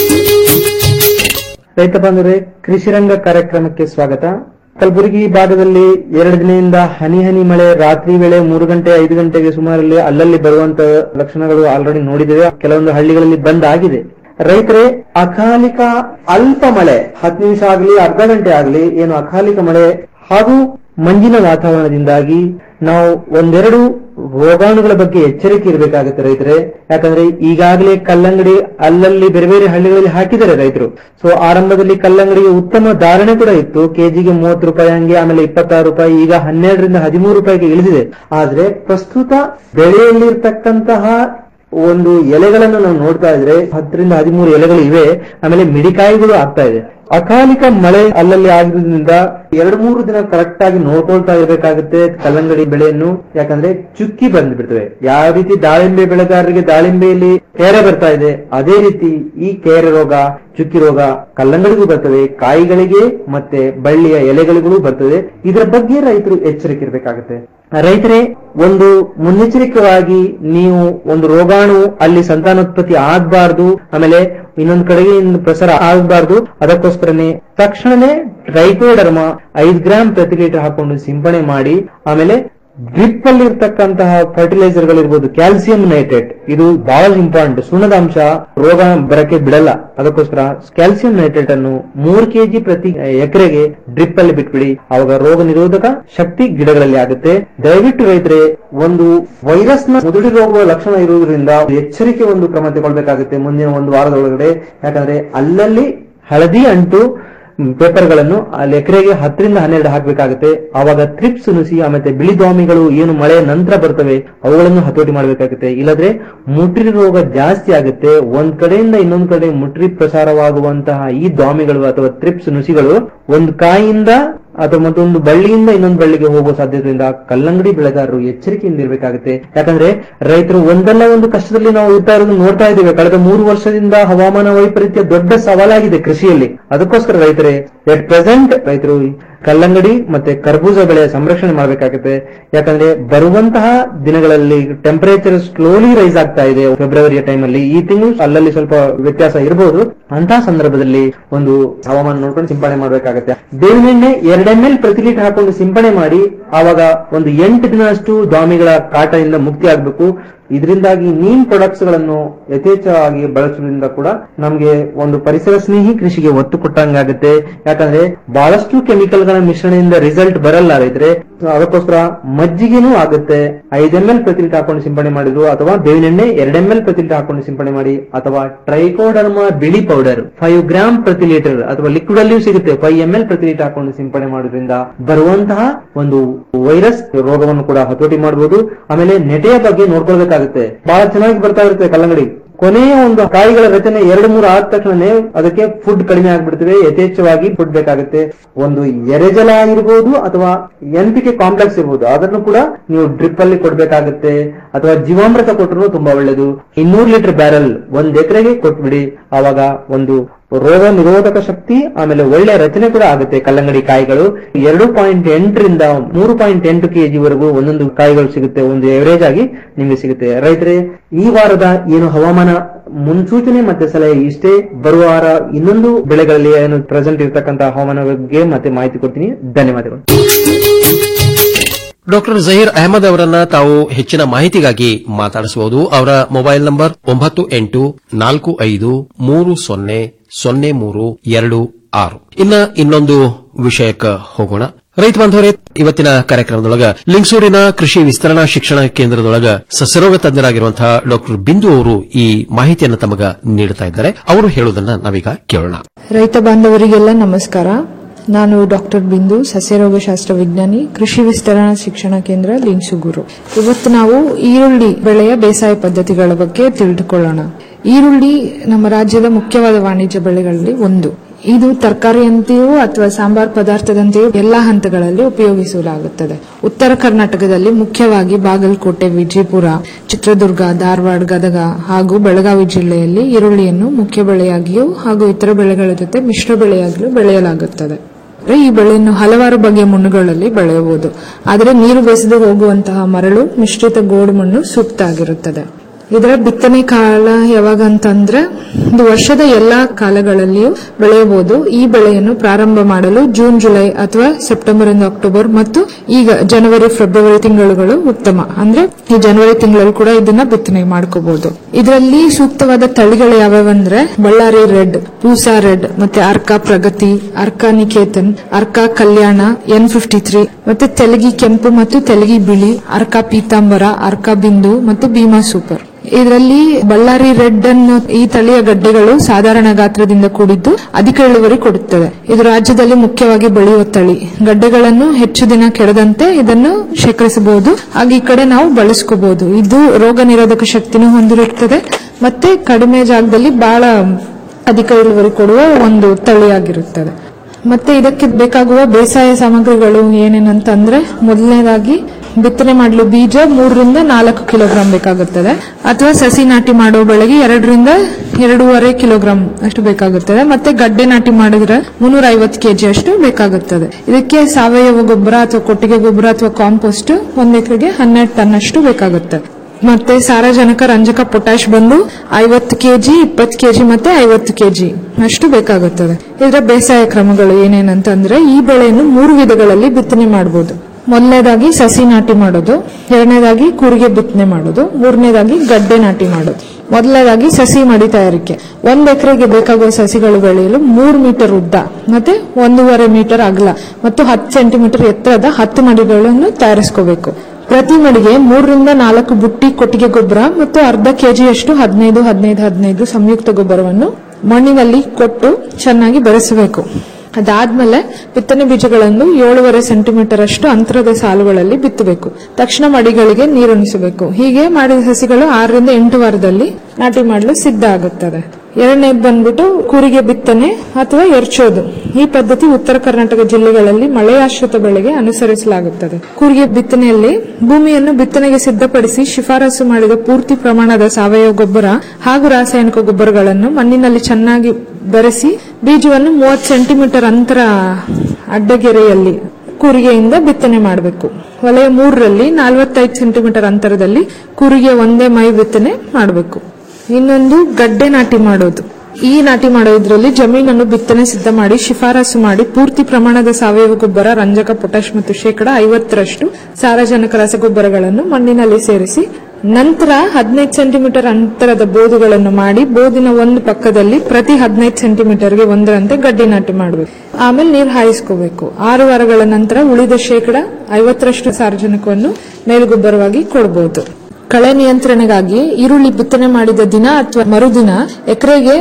ರೈತ ಬಾಂಧವರೇ ಕೃಷಿರಂಗ ಕಾರ್ಯಕ್ರಮಕ್ಕೆ ಸ್ವಾಗತ ಕಲಬುರಗಿ ಭಾಗದಲ್ಲಿ ಎರಡು ದಿನದಿಂದ ಹನಿ ಹನಿ ಮಳೆ ರಾತ್ರಿ ವೇಳೆ ಮೂರು ಗಂಟೆ ಐದು ಗಂಟೆಗೆ ಸುಮಾರಲ್ಲಿ ಅಲ್ಲಲ್ಲಿ ಬರುವಂತ ಲಕ್ಷಣಗಳು ಆಲ್ರೆಡಿ ನೋಡಿದ್ದೇವೆ ಕೆಲವೊಂದು ಹಳ್ಳಿಗಳಲ್ಲಿ ಬಂದ್ ಆಗಿದೆ ರೈತರೇ ಅಕಾಲಿಕ ಅಲ್ಪ ಮಳೆ ಹತ್ತು ನಿಮಿಷ ಆಗಲಿ ಅರ್ಧ ಗಂಟೆ ಆಗಲಿ ಏನು ಅಕಾಲಿಕ ಮಳೆ ಹಾಗೂ ಮಂಜಿನ ವಾತಾವರಣದಿಂದಾಗಿ ನಾವು ಒಂದೆರಡು ರೋಗಾಣುಗಳ ಬಗ್ಗೆ ಎಚ್ಚರಿಕೆ ಇರಬೇಕಾಗುತ್ತೆ ರೈತರೇ ಯಾಕಂದ್ರೆ ಈಗಾಗಲೇ ಕಲ್ಲಂಗಡಿ ಅಲ್ಲಲ್ಲಿ ಬೇರೆ ಬೇರೆ ಹಳ್ಳಿಗಳಲ್ಲಿ ಹಾಕಿದ್ದಾರೆ ರೈತರು ಸೊ ಆರಂಭದಲ್ಲಿ ಕಲ್ಲಂಗಡಿಗೆ ಉತ್ತಮ ಧಾರಣೆ ಕೂಡ ಇತ್ತು ಕೆಜಿಗೆ ಮೂವತ್ತು ರೂಪಾಯಿ ಹಂಗೆ ಆಮೇಲೆ ಇಪ್ಪತ್ತಾರು ರೂಪಾಯಿ ಈಗ ಹನ್ನೆರಡರಿಂದ ಹದಿಮೂರು ರೂಪಾಯಿಗೆ ಇಳಿದಿದೆ ಆದ್ರೆ ಪ್ರಸ್ತುತ ಬೆಳೆಯಲ್ಲಿರ್ತಕ್ಕಂತಹ ಒಂದು ಎಲೆಗಳನ್ನು ನಾವು ನೋಡ್ತಾ ಇದ್ರೆ ಹತ್ತರಿಂದ ಹದಿಮೂರು ಎಲೆಗಳು ಇವೆ ಆಮೇಲೆ ಮಿಡಿಕಾಯಿಗಳು ಆಗ್ತಾ ಇದೆ ಅಕಾಲಿಕ ಮಳೆ ಅಲ್ಲಲ್ಲಿ ಆಗಿರೋದ್ರಿಂದ ಎರಡು ಮೂರು ದಿನ ಕರೆಕ್ಟ್ ಆಗಿ ನೋಡ್ಕೊಳ್ತಾ ಇರಬೇಕಾಗುತ್ತೆ ಕಲ್ಲಂಗಡಿ ಬೆಳೆಯನ್ನು ಯಾಕಂದ್ರೆ ಚುಕ್ಕಿ ಬಂದು ಬಿಡ್ತವೆ ಯಾವ ರೀತಿ ದಾಳಿಂಬೆ ಬೆಳೆಗಾರರಿಗೆ ದಾಳಿಂಬೆಯಲ್ಲಿ ಕೇರೆ ಬರ್ತಾ ಇದೆ ಅದೇ ರೀತಿ ಈ ಕೇರೆ ರೋಗ ಚುಕ್ಕಿ ರೋಗ ಕಲ್ಲಂಗಡಿಗೂ ಬರ್ತವೆ ಕಾಯಿಗಳಿಗೆ ಮತ್ತೆ ಬಳ್ಳಿಯ ಎಲೆಗಳಿಗೂ ಬರ್ತದೆ ಇದರ ಬಗ್ಗೆ ರೈತರು ಎಚ್ಚರಿಕೆ ಇರಬೇಕಾಗುತ್ತೆ ರೈತರೇ ಒಂದು ಮುನ್ನೆಚ್ಚರಿಕೆಯಾಗಿ ನೀವು ಒಂದು ರೋಗಾಣು ಅಲ್ಲಿ ಸಂತಾನೋತ್ಪತ್ತಿ ಆಗಬಾರ್ದು ಆಮೇಲೆ ಇನ್ನೊಂದು ಕಡೆಗೆ ಇನ್ನು ಪ್ರಸಾರ ಆಗಬಾರ್ದು ಅದಕ್ಕೋಸ್ಕರನೇ ತಕ್ಷಣನೇ ಟ್ರೈಕೋಡರ್ಮ ಐದು ಗ್ರಾಂ ಪ್ರತಿ ಲೀಟರ್ ಹಾಕೊಂಡು ಸಿಂಪಡಣೆ ಮಾಡಿ ಆಮೇಲೆ ಡ್ರಿಪ್ ಅಲ್ಲಿ ಇರ್ತಕ್ಕಂತಹ ಫರ್ಟಿಲೈಸರ್ ಗಳಿರ್ಬೋದು ಕ್ಯಾಲ್ಸಿಯಂ ನೈಟ್ರೇಟ್ ಇದು ಬಹಳ ಇಂಪಾರ್ಟೆಂಟ್ ಸುಣ್ಣದ ಅಂಶ ರೋಗ ಬರಕ್ಕೆ ಬಿಡಲ್ಲ ಅದಕ್ಕೋಸ್ಕರ ಕ್ಯಾಲ್ಸಿಯಂ ನೈಟ್ರೇಟ್ ಅನ್ನು ಮೂರು ಕೆಜಿ ಪ್ರತಿ ಎಕರೆಗೆ ಡ್ರಿಪ್ ಅಲ್ಲಿ ಬಿಟ್ಬಿಡಿ ಅವಾಗ ರೋಗ ನಿರೋಧಕ ಶಕ್ತಿ ಗಿಡಗಳಲ್ಲಿ ಆಗುತ್ತೆ ದಯವಿಟ್ಟು ರೈತರೆ ಒಂದು ವೈರಸ್ ನ ಮುದುಡಿ ರೋಗದ ಲಕ್ಷಣ ಇರುವುದರಿಂದ ಎಚ್ಚರಿಕೆ ಒಂದು ಕ್ರಮ ತಗೊಳ್ಬೇಕಾಗುತ್ತೆ ಮುಂದಿನ ಒಂದು ವಾರದ ಒಳಗಡೆ ಯಾಕಂದ್ರೆ ಅಲ್ಲಲ್ಲಿ ಹಳದಿ ಅಂಟು ಪೇಪರ್ ಗಳನ್ನು ಅಲ್ಲಿ ಎಕರೆಗೆ ಹತ್ತರಿಂದ ಹನ್ನೆರಡು ಹಾಕಬೇಕಾಗುತ್ತೆ ಆವಾಗ ಥ್ರಿಪ್ಸ್ ನುಸಿ ಆಮೇಲೆ ಬಿಳಿ ದ್ವಾಮಿಗಳು ಏನು ಮಳೆಯ ನಂತರ ಬರ್ತವೆ ಅವುಗಳನ್ನು ಹತೋಟಿ ಮಾಡಬೇಕಾಗುತ್ತೆ ಇಲ್ಲದ್ರೆ ಮುಟ್ರಿ ರೋಗ ಜಾಸ್ತಿ ಆಗುತ್ತೆ ಒಂದ್ ಕಡೆಯಿಂದ ಇನ್ನೊಂದ್ ಕಡೆ ಮುಟ್ರಿ ಪ್ರಸಾರವಾಗುವಂತಹ ಈ ದ್ವಾಮಿಗಳು ಅಥವಾ ಥ್ರಿಪ್ಸ್ ನುಸಿಗಳು ಒಂದು ಕಾಯಿಯಿಂದ ಅಥವಾ ಮತ್ತೊಂದು ಬಳ್ಳಿಯಿಂದ ಇನ್ನೊಂದು ಬಳ್ಳಿಗೆ ಹೋಗುವ ಸಾಧ್ಯತೆಯಿಂದ ಕಲ್ಲಂಗಡಿ ಬೆಳೆಗಾರರು ಎಚ್ಚರಿಕೆಯಿಂದ ಇರಬೇಕಾಗುತ್ತೆ ಯಾಕಂದ್ರೆ ರೈತರು ಒಂದಲ್ಲ ಒಂದು ಕಷ್ಟದಲ್ಲಿ ನಾವು ಇರ್ತಾ ಇರೋದು ನೋಡ್ತಾ ಇದ್ದೇವೆ ಕಳೆದ ಮೂರು ವರ್ಷದಿಂದ ಹವಾಮಾನ ವೈಪರೀತ್ಯ ದೊಡ್ಡ ಸವಾಲಾಗಿದೆ ಕೃಷಿಯಲ್ಲಿ ಅದಕ್ಕೋಸ್ಕರ ರೈತರೇ ಎಟ್ ಪ್ರೆಸೆಂಟ್ ರೈತರು ಕಲ್ಲಂಗಡಿ ಮತ್ತೆ ಕರ್ಬೂಜ ಬೆಳೆಯ ಸಂರಕ್ಷಣೆ ಮಾಡಬೇಕಾಗುತ್ತೆ ಯಾಕಂದ್ರೆ ಬರುವಂತಹ ದಿನಗಳಲ್ಲಿ ಟೆಂಪರೇಚರ್ ಸ್ಲೋಲಿ ರೈಸ್ ಆಗ್ತಾ ಇದೆ ಫೆಬ್ರವರಿಯ ಟೈಮಲ್ಲಿ ಈ ತಿಂಗಳು ಅಲ್ಲಲ್ಲಿ ಸ್ವಲ್ಪ ವ್ಯತ್ಯಾಸ ಇರಬಹುದು ಅಂತಹ ಸಂದರ್ಭದಲ್ಲಿ ಒಂದು ಹವಾಮಾನ ನೋಡ್ಕೊಂಡು ಸಿಂಪಡಣೆ ಮಾಡಬೇಕಾಗುತ್ತೆ ಬೇವಿನ ಎಣ್ಣೆ ಎರಡು ಎಂ ಎಲ್ ಪ್ರತಿ ಲೀಟರ್ ಹಾಕೊಂಡು ಸಿಂಪಡಣೆ ಮಾಡಿ ಆವಾಗ ಒಂದು ಎಂಟು ದಿನದಷ್ಟು ದಾಮಿಗಳ ಕಾಟದಿಂದ ಮುಕ್ತಿ ಆಗಬೇಕು ಇದರಿಂದಾಗಿ ನೀಮ್ ಪ್ರಾಡಕ್ಟ್ಸ್ ಗಳನ್ನು ಯಥೇಚ್ಛವಾಗಿ ಬಳಸುವುದರಿಂದ ಕೂಡ ನಮಗೆ ಒಂದು ಪರಿಸರ ಸ್ನೇಹಿ ಕೃಷಿಗೆ ಒತ್ತು ಕೊಟ್ಟಂಗಾಗುತ್ತೆ ಯಾಕಂದ್ರೆ ಬಹಳಷ್ಟು ಕೆಮಿಕಲ್ ಗಳ ಮಿಶ್ರಣದಿಂದ ರಿಸಲ್ಟ್ ಬರಲ್ಲ ರೈತರೆ ಅದಕ್ಕೋಸ್ಕರ ಮಜ್ಜಿಗೆನೂ ಆಗುತ್ತೆ ಐದ್ ಎಂ ಎಲ್ ಪ್ರತಿ ಲೀಟರ್ ಹಾಕೊಂಡು ಸಿಂಪಡಣೆ ಮಾಡಿದ್ರು ಅಥವಾ ಬೇವಿನ ಎಣ್ಣೆ ಎರಡ್ ಎಂ ಎಲ್ ಪ್ರತಿ ಲೀಟರ್ ಹಾಕೊಂಡು ಸಿಂಪಡಣೆ ಮಾಡಿ ಅಥವಾ ಟ್ರೈಕೋಡರ್ಮ ಬಿಳಿ ಪೌಡರ್ ಫೈವ್ ಗ್ರಾಮ್ ಪ್ರತಿ ಲೀಟರ್ ಅಥವಾ ಲಿಕ್ವಿಡ್ ಅಲ್ಲಿಯೂ ಸಿಗುತ್ತೆ ಫೈವ್ ಎಂ ಎಲ್ ಪ್ರತಿ ಲೀಟರ್ ಹಾಕೊಂಡು ಸಿಂಪಡಣೆ ಮಾಡೋದ್ರಿಂದ ಬರುವಂತಹ ಒಂದು ವೈರಸ್ ರೋಗವನ್ನು ಕೂಡ ಹತೋಟಿ ಮಾಡಬಹುದು ಆಮೇಲೆ ನೆಟೆಯ ಬಗ್ಗೆ ನೋಡ್ಕೊಳ್ಬೇಕಾಗುತ್ತೆ ಬಹಳ ಚೆನ್ನಾಗಿ ಬರ್ತಾ ಇರುತ್ತೆ ಕಲ್ಲಂಗಡಿ ಕೊನೆಯ ಒಂದು ಕಾಯಿಗಳ ರಚನೆ ಎರಡು ಮೂರು ಆದ ತಕ್ಷಣನೇ ಅದಕ್ಕೆ ಫುಡ್ ಕಡಿಮೆ ಆಗ್ಬಿಡ್ತವೆ ಯಥೇಚ್ಛವಾಗಿ ಫುಡ್ ಬೇಕಾಗುತ್ತೆ ಒಂದು ಎರೆಜಲ ಇರಬಹುದು ಅಥವಾ ಎನ್ ಪಿ ಕೆ ಕಾಂಪ್ಲೆಕ್ಸ್ ಇರಬಹುದು ಅದನ್ನು ಕೂಡ ನೀವು ಡ್ರಿಪ್ ಅಲ್ಲಿ ಕೊಡ್ಬೇಕಾಗುತ್ತೆ ಅಥವಾ ಜೀವಾಮೃತ ಕೊಟ್ಟರು ತುಂಬಾ ಒಳ್ಳೇದು ಇನ್ನೂರು ಲೀಟರ್ ಬ್ಯಾರಲ್ ಒಂದ್ ಎಕರೆಗೆ ಕೊಟ್ಬಿಡಿ ಆವಾಗ ಒಂದು ರೋಗ ನಿರೋಧಕ ಶಕ್ತಿ ಆಮೇಲೆ ಒಳ್ಳೆ ರಚನೆ ಕೂಡ ಆಗುತ್ತೆ ಕಲ್ಲಂಗಡಿ ಕಾಯಿಗಳು ಎರಡು ಪಾಯಿಂಟ್ ಎಂಟರಿಂದ ಮೂರು ಪಾಯಿಂಟ್ ಎಂಟು ಕೆಜಿ ವರೆಗೂ ಒಂದೊಂದು ಕಾಯಿಗಳು ಸಿಗುತ್ತೆ ಒಂದು ಎವರೇಜ್ ಆಗಿ ನಿಮಗೆ ಸಿಗುತ್ತೆ ರೈತರೇ ಈ ವಾರದ ಏನು ಹವಾಮಾನ ಮುನ್ಸೂಚನೆ ಮತ್ತೆ ಸಲಹೆ ಇಷ್ಟೇ ಬರುವ ವಾರ ಇನ್ನೊಂದು ಬೆಳೆಗಳಲ್ಲಿ ಏನು ಪ್ರೆಸೆಂಟ್ ಇರತಕ್ಕಂತಹ ಹವಾಮಾನ ಬಗ್ಗೆ ಮತ್ತೆ ಮಾಹಿತಿ ಕೊಡ್ತೀನಿ ಧನ್ಯವಾದಗಳು ಡಾಕ್ಟರ್ ಜಹೀರ್ ಅಹಮದ್ ಅವರನ್ನ ತಾವು ಹೆಚ್ಚಿನ ಮಾಹಿತಿಗಾಗಿ ಮಾತಾಡಿಸಬಹುದು ಅವರ ಮೊಬೈಲ್ ನಂಬರ್ ಒಂಬತ್ತು ಎಂಟು ನಾಲ್ಕು ಐದು ಮೂರು ಸೊನ್ನೆ ಸೊನ್ನೆ ಮೂರು ಎರಡು ಆರು ಇನ್ನ ಇನ್ನೊಂದು ವಿಷಯಕ್ಕೆ ಹೋಗೋಣ ರೈತ ಬಾಂಧವರೇ ಇವತ್ತಿನ ಕಾರ್ಯಕ್ರಮದೊಳಗ ಲಿಂಗಸೂರಿನ ಕೃಷಿ ವಿಸ್ತರಣಾ ಶಿಕ್ಷಣ ಕೇಂದ್ರದೊಳಗ ಸಸ್ಯರೋಗ ತಜ್ಞರಾಗಿರುವಂತಹ ಡಾಕ್ಟರ್ ಬಿಂದು ಅವರು ಈ ಮಾಹಿತಿಯನ್ನು ತಮಗ ನೀಡುತ್ತಾ ಇದ್ದಾರೆ ಅವರು ಹೇಳುವುದನ್ನ ನಾವೀಗ ಕೇಳೋಣ ರೈತ ಬಾಂಧವರಿಗೆಲ್ಲ ನಮಸ್ಕಾರ ನಾನು ಡಾಕ್ಟರ್ ಬಿಂದು ಸಸ್ಯರೋಗಶಾಸ್ತ್ರ ವಿಜ್ಞಾನಿ ಕೃಷಿ ವಿಸ್ತರಣಾ ಶಿಕ್ಷಣ ಕೇಂದ್ರ ಲಿಂಗ್ಸುಗೂರು ಇವತ್ತು ನಾವು ಈರುಳ್ಳಿ ಬೆಳೆಯ ಬೇಸಾಯ ಪದ್ಧತಿಗಳ ಬಗ್ಗೆ ತಿಳಿದುಕೊಳ್ಳೋಣ ಈರುಳ್ಳಿ ನಮ್ಮ ರಾಜ್ಯದ ಮುಖ್ಯವಾದ ವಾಣಿಜ್ಯ ಬೆಳೆಗಳಲ್ಲಿ ಒಂದು ಇದು ತರಕಾರಿಯಂತೆಯೂ ಅಥವಾ ಸಾಂಬಾರ್ ಪದಾರ್ಥದಂತೆಯೂ ಎಲ್ಲಾ ಹಂತಗಳಲ್ಲಿ ಉಪಯೋಗಿಸಲಾಗುತ್ತದೆ ಉತ್ತರ ಕರ್ನಾಟಕದಲ್ಲಿ ಮುಖ್ಯವಾಗಿ ಬಾಗಲಕೋಟೆ ವಿಜಯಪುರ ಚಿತ್ರದುರ್ಗ ಧಾರವಾಡ ಗದಗ ಹಾಗೂ ಬೆಳಗಾವಿ ಜಿಲ್ಲೆಯಲ್ಲಿ ಈರುಳ್ಳಿಯನ್ನು ಮುಖ್ಯ ಬೆಳೆಯಾಗಿಯೂ ಹಾಗೂ ಇತರ ಬೆಳೆಗಳ ಜೊತೆ ಮಿಶ್ರ ಬೆಳೆಯಾಗಿಯೂ ಬೆಳೆಯಲಾಗುತ್ತದೆ ಈ ಬೆಳೆಯನ್ನು ಹಲವಾರು ಬಗೆಯ ಮಣ್ಣುಗಳಲ್ಲಿ ಬೆಳೆಯಬಹುದು ಆದರೆ ನೀರು ಬೆಸೆದು ಹೋಗುವಂತಹ ಮರಳು ಮಿಶ್ರಿತ ಗೋಡು ಮಣ್ಣು ಸೂಕ್ತ ಆಗಿರುತ್ತದೆ ಇದರ ಬಿತ್ತನೆ ಕಾಲ ಯಾವಾಗ ಅಂತಂದ್ರೆ ಇದು ವರ್ಷದ ಎಲ್ಲಾ ಕಾಲಗಳಲ್ಲಿಯೂ ಬೆಳೆಯಬಹುದು ಈ ಬೆಳೆಯನ್ನು ಪ್ರಾರಂಭ ಮಾಡಲು ಜೂನ್ ಜುಲೈ ಅಥವಾ ಸೆಪ್ಟೆಂಬರ್ ಇಂದ ಅಕ್ಟೋಬರ್ ಮತ್ತು ಈಗ ಜನವರಿ ಫೆಬ್ರವರಿ ತಿಂಗಳುಗಳು ಉತ್ತಮ ಅಂದ್ರೆ ಈ ಜನವರಿ ತಿಂಗಳಲ್ಲಿ ಕೂಡ ಇದನ್ನ ಬಿತ್ತನೆ ಮಾಡ್ಕೋಬಹುದು ಇದರಲ್ಲಿ ಸೂಕ್ತವಾದ ತಳಿಗಳು ಯಾವ್ಯಾವಂದ್ರೆ ಬಳ್ಳಾರಿ ರೆಡ್ ಪೂಸಾ ರೆಡ್ ಮತ್ತೆ Arka Pragati Arka Niketan Arka Kalyan N fifty three ಮತ್ತೆ ತೆಲಗಿ ಕೆಂಪು ಮತ್ತು ತೆಲಗಿ ಬಿಳಿ ಅರ್ಕಾ ಪೀತಾಂಬರ ಅರ್ಕಾ ಬಿಂದು ಮತ್ತು ಭೀಮಾ ಸೂಪರ್ ಇದರಲ್ಲಿ ಬಳ್ಳಾರಿ ರೆಡ್ ಅನ್ನೋ ಈ ತಳಿಯ ಗಡ್ಡೆಗಳು ಸಾಧಾರಣ ಗಾತ್ರದಿಂದ ಕೂಡಿದ್ದು ಅಧಿಕ ಇಳುವರಿ ಕೊಡುತ್ತದೆ ಇದು ರಾಜ್ಯದಲ್ಲಿ ಮುಖ್ಯವಾಗಿ ಬೆಳೆಯುವ ತಳಿ ಗಡ್ಡೆಗಳನ್ನು ಹೆಚ್ಚು ದಿನ ಕೆಡದಂತೆ ಇದನ್ನು ಶೇಖರಿಸಬಹುದು ಹಾಗೆ ಈ ಕಡೆ ನಾವು ಬಳಸ್ಕೋಬಹುದು ಇದು ರೋಗ ನಿರೋಧಕ ಶಕ್ತಿನೂ ಹೊಂದಿರುತ್ತದೆ ಮತ್ತೆ ಕಡಿಮೆ ಜಾಗದಲ್ಲಿ ಬಹಳ ಅಧಿಕ ಇಳುವರಿ ಕೊಡುವ ಒಂದು ತಳಿಯಾಗಿರುತ್ತದೆ ಮತ್ತೆ ಇದಕ್ಕೆ ಬೇಕಾಗುವ ಬೇಸಾಯ ಸಾಮಗ್ರಿಗಳು ಏನೇನಂತಂದ್ರೆ ಮೊದಲನೇದಾಗಿ ಬಿತ್ತನೆ ಮಾಡಲು ಬೀಜ ಮೂರರಿಂದ ನಾಲ್ಕು ಕಿಲೋಗ್ರಾಂ ಬೇಕಾಗುತ್ತದೆ ಅಥವಾ ಸಸಿ ನಾಟಿ ಮಾಡೋ ಬೆಳೆಗೆ ಎರಡರಿಂದ ಎರಡೂವರೆ ಕಿಲೋಗ್ರಾಂ ಅಷ್ಟು ಬೇಕಾಗುತ್ತದೆ ಮತ್ತೆ ಗಡ್ಡೆ ನಾಟಿ ಮಾಡಿದ್ರೆ ಮುನ್ನೂರ ಐವತ್ತು ಕೆಜಿ ಅಷ್ಟು ಬೇಕಾಗುತ್ತದೆ ಇದಕ್ಕೆ ಸಾವಯವ ಗೊಬ್ಬರ ಅಥವಾ ಕೊಟ್ಟಿಗೆ ಗೊಬ್ಬರ ಅಥವಾ ಕಾಂಪೋಸ್ಟ್ ಒಂದ್ ಎಕರೆಗೆ ಹನ್ನೆರಡು ಟನ್ ಅಷ್ಟು ಬೇಕಾಗುತ್ತೆ ಮತ್ತೆ ಸಾರಜನಕ ರಂಜಕ ಪೊಟ್ಯಾಶ್ ಬಂದು ಐವತ್ತು ಕೆಜಿ ಇಪ್ಪತ್ತು ಕೆಜಿ ಮತ್ತೆ ಐವತ್ತು ಕೆಜಿ ಅಷ್ಟು ಬೇಕಾಗುತ್ತದೆ ಇದರ ಬೇಸಾಯ ಕ್ರಮಗಳು ಏನೇನಂತಂದ್ರೆ ಈ ಬೆಳೆಯನ್ನು ಮೂರು ವಿಧಗಳಲ್ಲಿ ಬಿತ್ತನೆ ಮಾಡಬಹುದು ಮೊದಲನೇದಾಗಿ ಸಸಿ ನಾಟಿ ಮಾಡೋದು ಎರಡನೇದಾಗಿ ಕೂರಿಗೆ ಬಿತ್ತನೆ ಮಾಡೋದು ಮೂರನೇದಾಗಿ ಗಡ್ಡೆ ನಾಟಿ ಮಾಡೋದು ಮೊದಲನೇದಾಗಿ ಸಸಿ ಮಡಿ ತಯಾರಿಕೆ ಒಂದ್ ಎಕರೆಗೆ ಬೇಕಾಗುವ ಸಸಿಗಳು ಬೆಳೆಯಲು ಮೂರು ಮೀಟರ್ ಉದ್ದ ಮತ್ತೆ ಒಂದೂವರೆ ಮೀಟರ್ ಅಗಲ ಮತ್ತು ಹತ್ತು ಸೆಂಟಿಮೀಟರ್ ಎತ್ತರದ ಹತ್ತು ಮಡಿಗಳನ್ನು ತಯಾರಿಸ್ಕೋಬೇಕು ಪ್ರತಿ ಮಡಿಗೆ ಮೂರರಿಂದ ನಾಲ್ಕು ಬುಟ್ಟಿ ಕೊಟ್ಟಿಗೆ ಗೊಬ್ಬರ ಮತ್ತು ಅರ್ಧ ಕೆಜಿಯಷ್ಟು ಹದಿನೈದು ಹದಿನೈದು ಹದಿನೈದು ಸಂಯುಕ್ತ ಗೊಬ್ಬರವನ್ನು ಮಣ್ಣಿನಲ್ಲಿ ಕೊಟ್ಟು ಚೆನ್ನಾಗಿ ಬೆರೆಸಬೇಕು ಅದಾದ್ಮೇಲೆ ಬಿತ್ತನೆ ಬೀಜಗಳನ್ನು ಏಳೂವರೆ ಸೆಂಟಿಮೀಟರ್ ಅಷ್ಟು ಅಂತರದ ಸಾಲುಗಳಲ್ಲಿ ಬಿತ್ತಬೇಕು ತಕ್ಷಣ ಮಡಿಗಳಿಗೆ ನೀರುಣಿಸಬೇಕು ಹೀಗೆ ಮಾಡಿದ ಸಸಿಗಳು ಆರರಿಂದ ಎಂಟು ವಾರದಲ್ಲಿ ನಾಟಿ ಮಾಡಲು ಸಿದ್ಧ ಆಗುತ್ತದೆ ಎರಡನೇದು ಬಂದ್ಬಿಟ್ಟು ಕೂರಿಗೆ ಬಿತ್ತನೆ ಅಥವಾ ಎರ್ಚೋದು ಈ ಪದ್ಧತಿ ಉತ್ತರ ಕರ್ನಾಟಕ ಜಿಲ್ಲೆಗಳಲ್ಲಿ ಮಳೆಯಾಶ್ರಿತ ಬೆಳೆಗೆ ಅನುಸರಿಸಲಾಗುತ್ತದೆ ಕೂರಿಗೆ ಬಿತ್ತನೆಯಲ್ಲಿ ಭೂಮಿಯನ್ನು ಬಿತ್ತನೆಗೆ ಸಿದ್ಧಪಡಿಸಿ ಶಿಫಾರಸು ಮಾಡಿದ ಪೂರ್ತಿ ಪ್ರಮಾಣದ ಸಾವಯವ ಗೊಬ್ಬರ ಹಾಗೂ ರಾಸಾಯನಿಕ ಗೊಬ್ಬರಗಳನ್ನು ಮಣ್ಣಿನಲ್ಲಿ ಚೆನ್ನಾಗಿ ಬೆರೆಸಿ ಬೀಜವನ್ನು ಮೂವತ್ತು ಸೆಂಟಿಮೀಟರ್ ಅಂತರ ಅಡ್ಡಗೆರೆಯಲ್ಲಿ ಕೂರಿಗೆಯಿಂದ ಬಿತ್ತನೆ ಮಾಡಬೇಕು ವಲಯ ಮೂರರಲ್ಲಿ ನಲವತ್ತೈದು ಸೆಂಟಿಮೀಟರ್ ಅಂತರದಲ್ಲಿ ಕೂರಿಗೆ ಒಂದೇ ಮೈ ಬಿತ್ತನೆ ಮಾಡಬೇಕು ಇನ್ನೊಂದು ಗಡ್ಡೆ ನಾಟಿ ಮಾಡೋದು ಈ ನಾಟಿ ಮಾಡೋದ್ರಲ್ಲಿ ಜಮೀನನ್ನು ಬಿತ್ತನೆ ಸಿದ್ಧ ಮಾಡಿ ಶಿಫಾರಸು ಮಾಡಿ ಪೂರ್ತಿ ಪ್ರಮಾಣದ ಸಾವಯವ ಗೊಬ್ಬರ ರಂಜಕ ಪೊಟ್ಯಾಶ್ ಮತ್ತು ಶೇಕಡ ಐವತ್ತರಷ್ಟು ಸಾರಜನಕ ರಸಗೊಬ್ಬರಗಳನ್ನು ಮಣ್ಣಿನಲ್ಲಿ ಸೇರಿಸಿ ನಂತರ ಹದಿನೈದು ಸೆಂಟಿಮೀಟರ್ ಅಂತರದ ಬೋದುಗಳನ್ನು ಮಾಡಿ ಬೋದಿನ ಒಂದು ಪಕ್ಕದಲ್ಲಿ ಪ್ರತಿ ಹದಿನೈದು ಸೆಂಟಿಮೀಟರ್ಗೆ ಒಂದರಂತೆ ಗಡ್ಡೆ ನಾಟಿ ಮಾಡಬೇಕು ಆಮೇಲೆ ನೀರು ಹಾಯಿಸ್ಕೋಬೇಕು ಆರು ವಾರಗಳ ನಂತರ ಉಳಿದ ಶೇಕಡ ಐವತ್ತರಷ್ಟು ಸಾರಜನಕವನ್ನು ಮೇಲುಗೊಬ್ಬರವಾಗಿ ಕೊಡಬಹುದು ಕಳೆ ನಿಯಂತ್ರಣೆಗಾಗಿ ಈರುಳ್ಳಿ ಬಿತ್ತನೆ ಮಾಡಿದ ದಿನ ಅಥವಾ ಮರುದಿನ ಎಕರೆಗೆ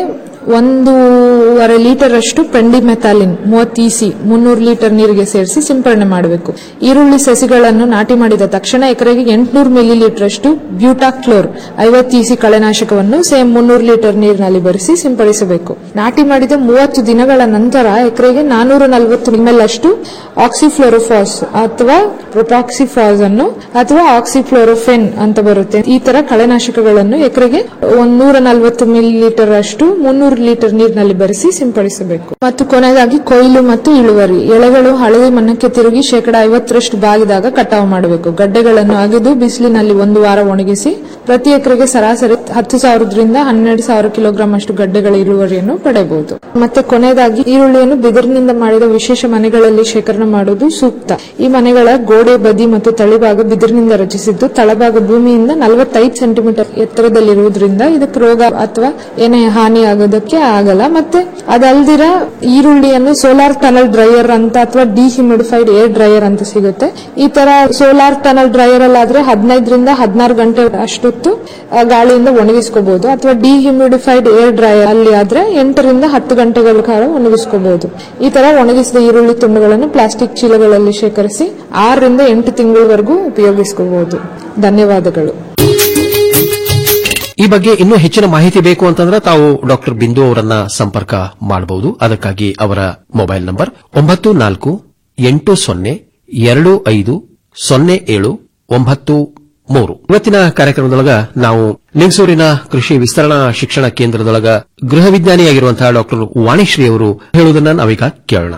ಒಂದೂವರೆ ಲೀಟರ್ ಅಷ್ಟು ಪೆಂಡಿಮೆಥಾಲಿನ್ ಮೂವತ್ತು ಇಸಿ ಮುನ್ನೂರು ಲೀಟರ್ ನೀರಿಗೆ ಸೇರಿಸಿ ಸಿಂಪರಣೆ ಮಾಡಬೇಕು ಈರುಳ್ಳಿ ಸಸಿಗಳನ್ನು ನಾಟಿ ಮಾಡಿದ ತಕ್ಷಣ ಎಕರೆಗೆ ಎಂಟುನೂರು ಮಿಲಿ ಲೀಟರ್ ಅಷ್ಟು ಬ್ಯೂಟಾಕ್ಲೋರ್ ಐವತ್ತು ಇಸಿ ಕಳೆನಾಶಕವನ್ನು ಸೇಮ್ ಮುನ್ನೂರು ಲೀಟರ್ ನೀರಿನಲ್ಲಿ ಬೆರೆಸಿ ಸಿಂಪಡಿಸಬೇಕು ನಾಟಿ ಮಾಡಿದ ಮೂವತ್ತು ದಿನಗಳ ನಂತರ ಎಕರೆಗೆ ನಾನೂರ ನಲವತ್ತು ಎಂಎಲ್ ಅಷ್ಟು ಆಕ್ಸಿಫ್ಲೋರೋಫಾಸ್ ಅಥವಾ ಪ್ರೊಪಾಕ್ಸಿಫಾಸ್ ಅನ್ನು ಅಥವಾ ಆಕ್ಸಿಫ್ಲೋರೋಫೆನ್ ಅಂತ ಬರುತ್ತೆ ಈ ತರ ಕಳೆನಾಶಕಗಳನ್ನು ಎಕರೆಗೆ ಒಂದ್ ನೂರ ನಲವತ್ತು ಮಿಲಿ ಲೀಟರ್ ಅಷ್ಟು ಮುನ್ನೂರು ಲೀಟರ್ ನೀರಿನಲ್ಲಿ ಬೆರೆಸಿ ಸಿಂಪಡಿಸಬೇಕು ಮತ್ತು ಕೊನೆಯದಾಗಿ ಕೊಯ್ಲು ಮತ್ತು ಇಳುವರಿ ಎಳೆಗಳು ಹಳದಿ ಮಣ್ಣಕ್ಕೆ ತಿರುಗಿ ಶೇಕಡ ಐವತ್ತರಷ್ಟು ಬಾಗಿದಾಗ ಕಟಾವು ಮಾಡಬೇಕು ಗಡ್ಡೆಗಳನ್ನು ಅಗೆದು ಬಿಸಿಲಿನಲ್ಲಿ ಒಂದು ವಾರ ಒಣಗಿಸಿ ಪ್ರತಿ ಎಕರೆಗೆ ಸರಾಸರಿ ಹತ್ತು ಸಾವಿರದಿಂದ ಹನ್ನೆರಡು ಸಾವಿರ ಕಿಲೋಗ್ರಾಂ ಅಷ್ಟು ಗಡ್ಡೆಗಳ ಇಳುವರಿಯನ್ನು ಪಡೆಯಬಹುದು ಮತ್ತೆ ಕೊನೆಯದಾಗಿ ಈರುಳ್ಳಿಯನ್ನು ಬಿದಿರಿನಿಂದ ಮಾಡಿದ ವಿಶೇಷ ಮನೆಗಳಲ್ಲಿ ಶೇಖರಣೆ ಮಾಡುವುದು ಸೂಕ್ತ ಈ ಮನೆಗಳ ಗೋಡೆ ಬದಿ ಮತ್ತು ತಳಿಭಾಗ ಬಿದಿರಿನಿಂದ ರಚಿಸಿದ್ದು ತಳಭಾಗ ಭೂಮಿಯಿಂದ ನಲವತ್ತೈದು ಸೆಂಟಿಮೀಟರ್ ಎತ್ತರದಲ್ಲಿರುವುದರಿಂದ ಇದಕ್ಕೆ ರೋಗ ಅಥವಾ ಏನೇ ಹಾನಿ ಆಗೋದಕ್ಕೆ ಆಗಲ್ಲ ಮತ್ತೆ ಅದಲ್ದಿರ ಈರುಳ್ಳಿಯನ್ನು ಸೋಲಾರ್ ಟನಲ್ ಡ್ರೈಯರ್ ಅಂತ ಅಥವಾ ಡಿಹ್ಯೂಮಿಡಿಫೈಡ್ ಏರ್ ಡ್ರೈಯರ್ ಅಂತ ಸಿಗುತ್ತೆ ಈ ತರ ಸೋಲಾರ್ ಟನಲ್ ಡ್ರೈಯರ್ ಅಲ್ಲಾದ್ರೆ ಹದಿನೈದರಿಂದ ಹದಿನಾರು ಗಂಟೆ ಅಷ್ಟೊತ್ತು ಆ, ಗಾಳಿಯಿಂದ ಒಣಗಿಸ್ಕೋಬಹುದು ಅಥವಾ ಡಿಹ್ಯೂಮಿಡಿಫೈಡ್ ಏರ್ ಡ್ರೈಯರ್ ಅಲ್ಲಿ ಆದ್ರೆ ಎಂಟರಿಂದ ಹತ್ತು ಗಂಟೆಗಳ ಕಾಲ ಒಣಗಿಸ್ಕೋಬಹುದು ಈ ತರ ಒಣಗಿಸಿದ ಈರುಳ್ಳಿ ತುಂಡುಗಳನ್ನು ಪ್ಲಾಸ್ಟಿಕ್ ಚೀಲಗಳಲ್ಲಿ ಶೇಖರಿಸಿ ಆರರಿಂದ ಎಂಟು ತಿಂಗಳವರೆಗೂ ಉಪಯೋಗಿಸ್ಕೋಬಹುದು ಧನ್ಯವಾದಗಳು ಈ ಬಗ್ಗೆ ಇನ್ನೂ ಹೆಚ್ಚಿನ ಮಾಹಿತಿ ಬೇಕು ಅಂತಂದ್ರೆ ತಾವು ಡಾಕ್ಟರ್ ಬಿಂದು ಅವರನ್ನ ಸಂಪರ್ಕ ಮಾಡಬಹುದು ಅದಕ್ಕಾಗಿ ಅವರ ಮೊಬೈಲ್ ನಂಬರ್ ಒಂಬತ್ತು ನಾಲ್ಕು ಎಂಟು ಸೊನ್ನೆ ಎರಡು ಐದು ಸೊನ್ನೆ ಏಳು ಒಂಬತ್ತು ಮೂರು ಇವತ್ತಿನ ಕಾರ್ಯಕ್ರಮದೊಳಗ ನಾವು ಲಿಂಗಸೂರಿನ ಕೃಷಿ ವಿಸ್ತರಣಾ ಶಿಕ್ಷಣ ಕೇಂದ್ರದೊಳಗ ಗೃಹ ವಿಜ್ಞಾನಿಯಾಗಿರುವಂತಹ ಡಾಕ್ಟರ್ ವಾಣಿಶ್ರೀ ಅವರು ಹೇಳುವುದನ್ನ ನಾವೀಗ ಕೇಳೋಣ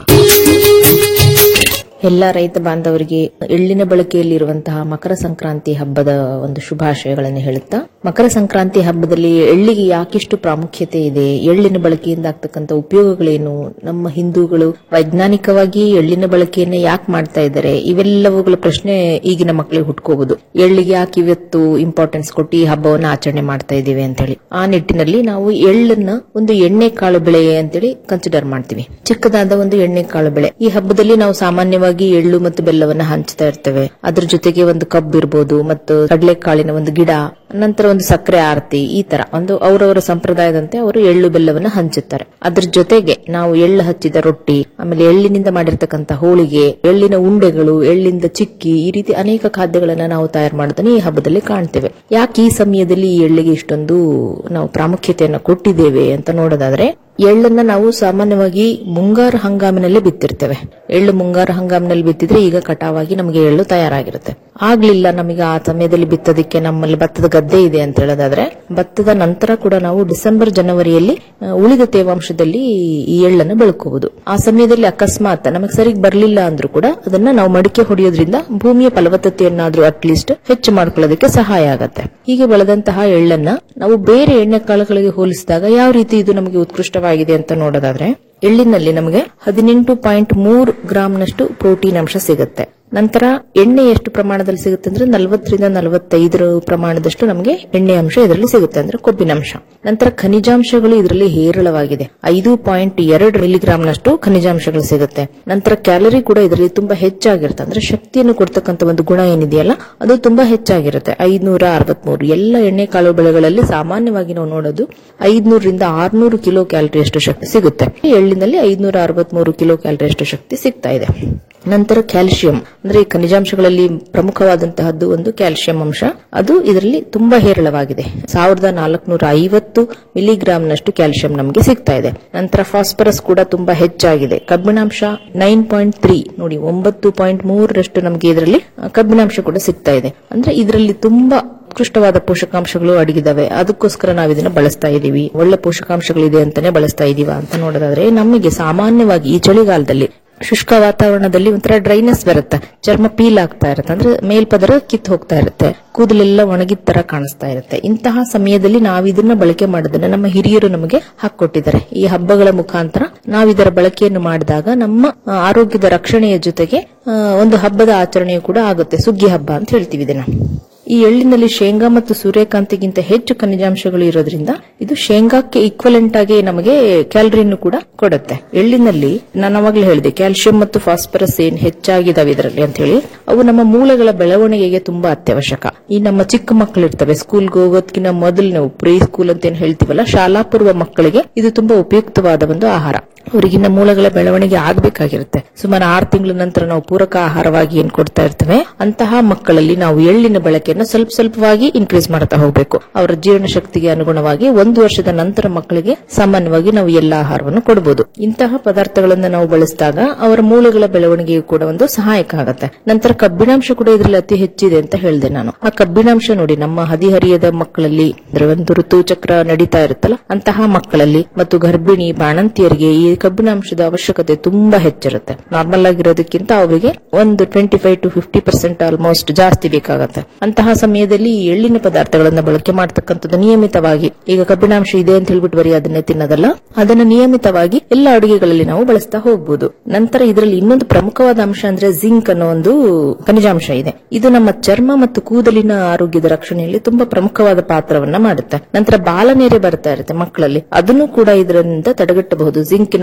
ಎಲ್ಲ ರೈತ ಬಾಂಧವರಿಗೆ ಎಳ್ಳಿನ ಬಳಕೆಯಲ್ಲಿರುವಂತಹ ಮಕರ ಸಂಕ್ರಾಂತಿ ಹಬ್ಬದ ಒಂದು ಶುಭಾಶಯಗಳನ್ನು ಹೇಳುತ್ತಾ ಮಕರ ಸಂಕ್ರಾಂತಿ ಹಬ್ಬದಲ್ಲಿ ಎಳ್ಳಿಗೆ ಯಾಕಿಷ್ಟು ಪ್ರಾಮುಖ್ಯತೆ ಇದೆ ಎಳ್ಳಿನ ಬಳಕೆಯಿಂದ ಆಗ್ತಕ್ಕಂಥ ಉಪಯೋಗಗಳೇನು ನಮ್ಮ ಹಿಂದೂಗಳು ವೈಜ್ಞಾನಿಕವಾಗಿ ಎಳ್ಳಿನ ಬಳಕೆಯನ್ನ ಯಾಕೆ ಮಾಡ್ತಾ ಇದ್ದಾರೆ ಇವೆಲ್ಲವುಗಳ ಪ್ರಶ್ನೆ ಈಗಿನ ಮಕ್ಕಳಿಗೆ ಹುಟ್ಕೋಬಹುದು ಎಳ್ಳಿಗೆ ಯಾಕೆ ಇವತ್ತು ಇಂಪಾರ್ಟೆನ್ಸ್ ಕೊಟ್ಟು ಈ ಹಬ್ಬವನ್ನು ಆಚರಣೆ ಮಾಡ್ತಾ ಇದ್ದೀವಿ ಅಂತ ಹೇಳಿ ಆ ನಿಟ್ಟಿನಲ್ಲಿ ನಾವು ಎಳ್ಳನ್ನ ಒಂದು ಎಣ್ಣೆ ಕಾಳು ಬೆಳೆ ಅಂತೇಳಿ ಕನ್ಸಿಡರ್ ಮಾಡ್ತೀವಿ ಚಿಕ್ಕದಾದ ಒಂದು ಎಣ್ಣೆ ಕಾಳು ಬೆಳೆ ಈ ಹಬ್ಬದಲ್ಲಿ ನಾವು ಸಾಮಾನ್ಯವಾಗಿ ಎಳ್ಳು ಮತ್ತು ಬೆಲ್ಲವನ್ನ ಹಂಚ್ತಾ ಇರ್ತೇವೆ ಅದ್ರ ಜೊತೆಗೆ ಒಂದು ಕಬ್ಬು ಇರ್ಬೋದು ಮತ್ತು ಕಡಲೆಕಾಳಿನ ಒಂದು ಗಿಡ ನಂತರ ಒಂದು ಸಕ್ಕರೆ ಆರತಿ ಈ ತರ ಒಂದು ಅವರವರ ಸಂಪ್ರದಾಯದಂತೆ ಅವರು ಎಳ್ಳು ಬೆಲ್ಲವನ್ನ ಹಂಚುತ್ತಾರೆ ಅದ್ರ ಜೊತೆಗೆ ನಾವು ಎಳ್ಳು ಹಚ್ಚಿದ ರೊಟ್ಟಿ ಆಮೇಲೆ ಎಳ್ಳಿನಿಂದ ಮಾಡಿರ್ತಕ್ಕಂಥ ಹೋಳಿಗೆ ಎಳ್ಳಿನ ಉಂಡೆಗಳು ಎಳ್ಳಿಂದ ಚಿಕ್ಕಿ ಈ ರೀತಿ ಅನೇಕ ಖಾದ್ಯಗಳನ್ನ ನಾವು ತಯಾರು ಮಾಡೋದನ್ನ ಈ ಹಬ್ಬದಲ್ಲಿ ಕಾಣ್ತೇವೆ ಯಾಕೆ ಈ ಸಮಯದಲ್ಲಿ ಈ ಎಳ್ಳಿಗೆ ಇಷ್ಟೊಂದು ನಾವು ಪ್ರಾಮುಖ್ಯತೆಯನ್ನು ಕೊಟ್ಟಿದ್ದೇವೆ ಅಂತ ನೋಡೋದಾದ್ರೆ ಎಳ್ಳನ್ನ ನಾವು ಸಾಮಾನ್ಯವಾಗಿ ಮುಂಗಾರು ಹಂಗಾಮಿನಲ್ಲಿ ಬಿತ್ತಿರ್ತೇವೆ ಎಳ್ಳು ಮುಂಗಾರು ಹಂಗಾಮಿನಲ್ಲಿ ಬಿತ್ತಿದ್ರೆ ಈಗ ಕಟಾವಾಗಿ ನಮಗೆ ಎಳ್ಳು ತಯಾರಾಗಿರುತ್ತೆ ಆಗ್ಲಿಲ್ಲ ನಮಗೆ ಆ ಸಮಯದಲ್ಲಿ ಬಿತ್ತೋದಕ್ಕೆ ನಮ್ಮಲ್ಲಿ ಭತ್ತದ ಗದ್ದೆ ಇದೆ ಅಂತ ಹೇಳೋದಾದ್ರೆ ಭತ್ತದ ನಂತರ ಕೂಡ ನಾವು ಡಿಸೆಂಬರ್ ಜನವರಿಯಲ್ಲಿ ಆ, ಉಳಿದ ತೇವಾಂಶದಲ್ಲಿ ಈ ಎಳ್ಳನ್ನು ಬೆಳ್ಕೋಬಹುದು ಆ ಸಮಯದಲ್ಲಿ ಅಕಸ್ಮಾತ್ ನಮಗೆ ಸರಿಗೆ ಬರ್ಲಿಲ್ಲ ಅಂದ್ರೂ ಕೂಡ ಅದನ್ನ ನಾವು ಮಡಿಕೆ ಹೊಡೆಯೋದ್ರಿಂದ ಭೂಮಿಯ ಫಲವತ್ತತೆಯನ್ನಾದ್ರೂ ಅಟ್ಲೀಸ್ಟ್ ಹೆಚ್ಚು ಮಾಡ್ಕೊಳ್ಳೋದಕ್ಕೆ ಸಹಾಯ ಆಗತ್ತೆ ಹೀಗೆ ಬೆಳೆದಂತಹ ಎಳ್ಳನ್ನ ನಾವು ಬೇರೆ ಎಣ್ಣೆ ಕಾಳುಗಳಿಗೆ ಹೋಲಿಸಿದಾಗ ಯಾವ ರೀತಿ ಇದು ನಮಗೆ ಉತ್ಕೃಷ್ಟವಾಗಿದೆ ಅಂತ ನೋಡೋದಾದ್ರೆ ಎಳ್ಳಿನಲ್ಲಿ ನಮಗೆ ಹದಿನೆಂಟು ಪಾಯಿಂಟ್ ಮೂರು ಗ್ರಾಂನಷ್ಟು ಪ್ರೋಟೀನ್ ಅಂಶ ಸಿಗುತ್ತೆ ನಂತರ ಎಣ್ಣೆ ಎಷ್ಟು ಪ್ರಮಾಣದಲ್ಲಿ ಸಿಗುತ್ತೆ ಅಂದ್ರೆ ನಲವತ್ತರಿಂದ ನಲವತ್ತೈದರ ಪ್ರಮಾಣದಷ್ಟು ನಮಗೆ ಎಣ್ಣೆ ಅಂಶ ಇದರಲ್ಲಿ ಸಿಗುತ್ತೆ ಅಂದ್ರೆ ಕೊಬ್ಬಿನ ಅಂಶ ನಂತರ ಖನಿಜಾಂಶಗಳು ಇದರಲ್ಲಿ ಹೇರಳವಾಗಿದೆ ಐದು ಪಾಯಿಂಟ್ ಎರಡು ಮಿಲಿಗ್ರಾಂನಷ್ಟು ಖನಿಜಾಂಶಗಳು ಸಿಗುತ್ತೆ ನಂತರ ಕ್ಯಾಲರಿ ಕೂಡ ಇದರಲ್ಲಿ ತುಂಬಾ ಹೆಚ್ಚಾಗಿರುತ್ತೆ ಅಂದ್ರೆ ಶಕ್ತಿಯನ್ನು ಕೊಡ್ತಕ್ಕಂಥ ಒಂದು ಗುಣ ಏನಿದೆಯಲ್ಲ ಅದು ತುಂಬಾ ಹೆಚ್ಚಾಗಿರುತ್ತೆ ಐದ್ನೂರ ಅರವತ್ಮೂರು ಎಲ್ಲ ಎಣ್ಣೆ ಕಾಳು ಬೆಳೆಗಳಲ್ಲಿ ಸಾಮಾನ್ಯವಾಗಿ ನಾವು ನೋಡೋದು ಐದ್ನೂರರಿಂದ ಆರ್ನೂರು ಕಿಲೋ ಕ್ಯಾಲರಿ ಅಷ್ಟು ಶಕ್ತಿ ಸಿಗುತ್ತೆ ಎಳ್ಳಿನಲ್ಲಿ ಐದ್ನೂರ ಅರವತ್ಮೂರು ಕಿಲೋ ಕ್ಯಾಲರಿ ಅಷ್ಟು ಶಕ್ತಿ ಸಿಗ್ತಾ ಇದೆ ನಂತರ ಕ್ಯಾಲ್ಸಿಯಂ ಅಂದ್ರೆ ಈ ಖನಿಜಾಂಶಗಳಲ್ಲಿ ಪ್ರಮುಖವಾದಂತಹದ್ದು ಒಂದು ಕ್ಯಾಲ್ಸಿಯಂ ಅಂಶ ಅದು ಇದರಲ್ಲಿ ತುಂಬಾ ಹೇರಳವಾಗಿದೆ ಸಾವಿರದ ನಾಲ್ಕುನೂರ ಐವತ್ತು ಮಿಲಿಗ್ರಾಂನಷ್ಟು ಕ್ಯಾಲ್ಸಿಯಂ ನಮಗೆ ಸಿಗ್ತಾ ಇದೆ ನಂತರ ಫಾಸ್ಫರಸ್ ಕೂಡ ತುಂಬಾ ಹೆಚ್ಚಾಗಿದೆ ಕಬ್ಬಿಣಾಂಶ ನೈನ್ ಪಾಯಿಂಟ್ ತ್ರೀ ನೋಡಿ ಒಂಬತ್ತು ಪಾಯಿಂಟ್ ಮೂರರಷ್ಟು ನಮಗೆ ಇದರಲ್ಲಿ ಆ, ಕಬ್ಬಿಣಾಂಶ ಕೂಡ ಸಿಗ್ತಾ ಇದೆ ಅಂದ್ರೆ ಇದರಲ್ಲಿ ತುಂಬಾ ಉತ್ಕೃಷ್ಟವಾದ ಪೋಷಕಾಂಶಗಳು ಅಡಗಿದಾವೆ ಅದಕ್ಕೋಸ್ಕರ ನಾವು ಇದನ್ನ ಬಳಸ್ತಾ ಇದೀವಿ ಒಳ್ಳೆ ಪೋಷಕಾಂಶಗಳಿದೆ ಅಂತಾನೆ ಬಳಸ್ತಾ ಇದೀವ ಅಂತ ನೋಡೋದಾದ್ರೆ ನಮಗೆ ಸಾಮಾನ್ಯವಾಗಿ ಈ ಚಳಿಗಾಲದಲ್ಲಿ ಶುಷ್ಕ ವಾತಾವರಣದಲ್ಲಿ ಒಂಥರ ಡ್ರೈನೆಸ್ ಬರುತ್ತೆ ಚರ್ಮ ಪೀಲ್ ಆಗ್ತಾ ಇರುತ್ತೆ ಅಂದ್ರೆ ಮೇಲ್ಪದರ ಕಿತ್ತು ಹೋಗ್ತಾ ಇರುತ್ತೆ ಕೂದಲೆಲ್ಲ ಒಣಗಿದ ತರ ಕಾಣಿಸ್ತಾ ಇರುತ್ತೆ ಇಂತಹ ಸಮಯದಲ್ಲಿ ನಾವು ಇದನ್ನ ಬಳಕೆ ಮಾಡೋದನ್ನ ನಮ್ಮ ಹಿರಿಯರು ನಮಗೆ ಹಾಕೊಟ್ಟಿದ್ದಾರೆ ಈ ಹಬ್ಬಗಳ ಮುಖಾಂತರ ನಾವು ಇದರ ಬಳಕೆಯನ್ನು ಮಾಡಿದಾಗ ನಮ್ಮ ಆ, ಆರೋಗ್ಯದ ರಕ್ಷಣೆಯ ಜೊತೆಗೆ ಆ, ಒಂದು ಹಬ್ಬದ ಆಚರಣೆಯು ಕೂಡ ಆಗುತ್ತೆ ಸುಗ್ಗಿ ಹಬ್ಬ ಅಂತ ಹೇಳ್ತೀವಿ ಇದನ್ನ ಈ ಎಳ್ಳಿನಲ್ಲಿ ಶೇಂಗಾ ಮತ್ತು ಸೂರ್ಯಕಾಂತಿಗಿಂತ ಹೆಚ್ಚು ಖನಿಜಾಂಶಗಳು ಇರೋದ್ರಿಂದ ಇದು ಶೇಂಗಾಕ್ಕೆ ಈಕ್ವಲೆಂಟ್ ಆಗಿ ನಮಗೆ ಕ್ಯಾಲರಿಯನ್ನು ಕೂಡ ಕೊಡುತ್ತೆ ಎಳ್ಳಿನಲ್ಲಿ ನಾನು ಅವಾಗಲೇ ಹೇಳಿದೆ ಕ್ಯಾಲ್ಸಿಯಂ ಮತ್ತು ಫಾಸ್ಫರಸ್ ಏನ್ ಹೆಚ್ಚಾಗಿದಾವೆ ಇದರಲ್ಲಿ ಅಂತ ಹೇಳಿ ಅವು ನಮ್ಮ ಮೂಳೆಗಳ ಬೆಳವಣಿಗೆಗೆ ತುಂಬಾ ಅತ್ಯವಶ್ಯಕ ಈ ನಮ್ಮ ಚಿಕ್ಕ ಮಕ್ಕಳು ಇರ್ತವೆ ಸ್ಕೂಲ್ಗೆ ಹೋಗೋದಕ್ಕಿಂತ ಮೊದಲು ನಾವು ಪ್ರೀ ಸ್ಕೂಲ್ ಅಂತ ಏನ್ ಹೇಳ್ತೀವಲ್ಲ ಶಾಲಾ ಪೂರ್ವ ಮಕ್ಕಳಿಗೆ ಇದು ತುಂಬಾ ಉಪಯುಕ್ತವಾದ ಒಂದು ಆಹಾರ ಅವರಿಗಿನ್ನ ಮೂಳೆಗಳ ಬೆಳವಣಿಗೆ ಆಗ್ಬೇಕಾಗಿರುತ್ತೆ ಸುಮಾರು ಆರು ತಿಂಗಳ ನಂತರ ನಾವು ಪೂರಕ ಆಹಾರವಾಗಿ ಏನ್ ಕೊಡ್ತಾ ಇರ್ತೇವೆ ಅಂತಹ ಮಕ್ಕಳಲ್ಲಿ ನಾವು ಎಳ್ಳಿನ ಬಳಕೆಯನ್ನು ಸ್ವಲ್ಪ ಸ್ವಲ್ಪವಾಗಿ ಇನ್ಕ್ರೀಸ್ ಮಾಡ್ತಾ ಹೋಗ್ಬೇಕು ಅವರ ಜೀರ್ಣ ಶಕ್ತಿಗೆ ಅನುಗುಣವಾಗಿ ಒಂದು ವರ್ಷದ ನಂತರ ಮಕ್ಕಳಿಗೆ ಸಾಮಾನ್ಯವಾಗಿ ನಾವು ಎಲ್ಲ ಆಹಾರವನ್ನು ಕೊಡಬಹುದು ಇಂತಹ ಪದಾರ್ಥಗಳನ್ನ ನಾವು ಬಳಸಿದಾಗ ಅವರ ಮೂಳೆಗಳ ಬೆಳವಣಿಗೆಯು ಕೂಡ ಒಂದು ಸಹಾಯಕ ಆಗುತ್ತೆ ನಂತರ ಕಬ್ಬಿಣಾಂಶ ಕೂಡ ಇದರಲ್ಲಿ ಅತಿ ಹೆಚ್ಚಿದೆ ಅಂತ ಹೇಳಿದೆ ನಾನು ಆ ಕಬ್ಬಿಣಾಂಶ ನೋಡಿ ನಮ್ಮ ಹದಿಹರಿಯದ ಮಕ್ಕಳಲ್ಲಿ ಅಂದ್ರೆ ಒಂದು ಋತುಚಕ್ರ ನಡೀತಾ ಇರುತ್ತಲ್ಲ ಅಂತಹ ಮಕ್ಕಳಲ್ಲಿ ಮತ್ತು ಗರ್ಭಿಣಿ ಬಾಣಂತಿಯರಿಗೆ ಈ ಕಬ್ಬಿಣಾಂಶದ ಅವಶ್ಯಕತೆ ತುಂಬಾ ಹೆಚ್ಚಿರುತ್ತೆ ನಾರ್ಮಲ್ ಆಗಿರೋದಕ್ಕಿಂತ ಅವರಿಗೆ ಒಂದು twenty five to fifty percent almost ಜಾಸ್ತಿ ಬೇಕಾಗುತ್ತೆ ಅಂತಹ ಸಮಯದಲ್ಲಿ ಈ ಎಳ್ಳಿನ ಪದಾರ್ಥಗಳನ್ನ ಬಳಕೆ ಮಾಡ್ತಕ್ಕಂಥದ್ದು ನಿಯಮಿತವಾಗಿ ಈಗ ಕಬ್ಬಿಣಾಂಶ ಇದೆ ಅಂತ ಹೇಳ್ಬಿಟ್ಟು ಬರೀ ಅದನ್ನೇ ತಿನ್ನೋದಲ್ಲ ಅದನ್ನ ನಿಯಮಿತವಾಗಿ ಎಲ್ಲ ಅಡುಗೆಗಳಲ್ಲಿ ನಾವು ಬಳಸ್ತಾ ಹೋಗ್ಬೋದು ನಂತರ ಇದರಲ್ಲಿ ಇನ್ನೊಂದು ಪ್ರಮುಖವಾದ ಅಂಶ ಅಂದ್ರೆ ಜಿಂಕ್ ಅನ್ನೋ ಒಂದು ಖನಿಜಾಂಶ ಇದೆ ಇದು ನಮ್ಮ ಚರ್ಮ ಮತ್ತು ಕೂದಲಿನ ಆರೋಗ್ಯದ ರಕ್ಷಣೆಯಲ್ಲಿ ತುಂಬಾ ಪ್ರಮುಖವಾದ ಪಾತ್ರವನ್ನ ಮಾಡುತ್ತೆ ನಂತರ ಬಾಲನೇರೆ ಬರ್ತಾ ಇರುತ್ತೆ ಮಕ್ಕಳಲ್ಲಿ ಅದನ್ನು ಕೂಡ ಇದರಿಂದ ತಡೆಗಟ್ಟಬಹುದು ಜಿಂಕಿನ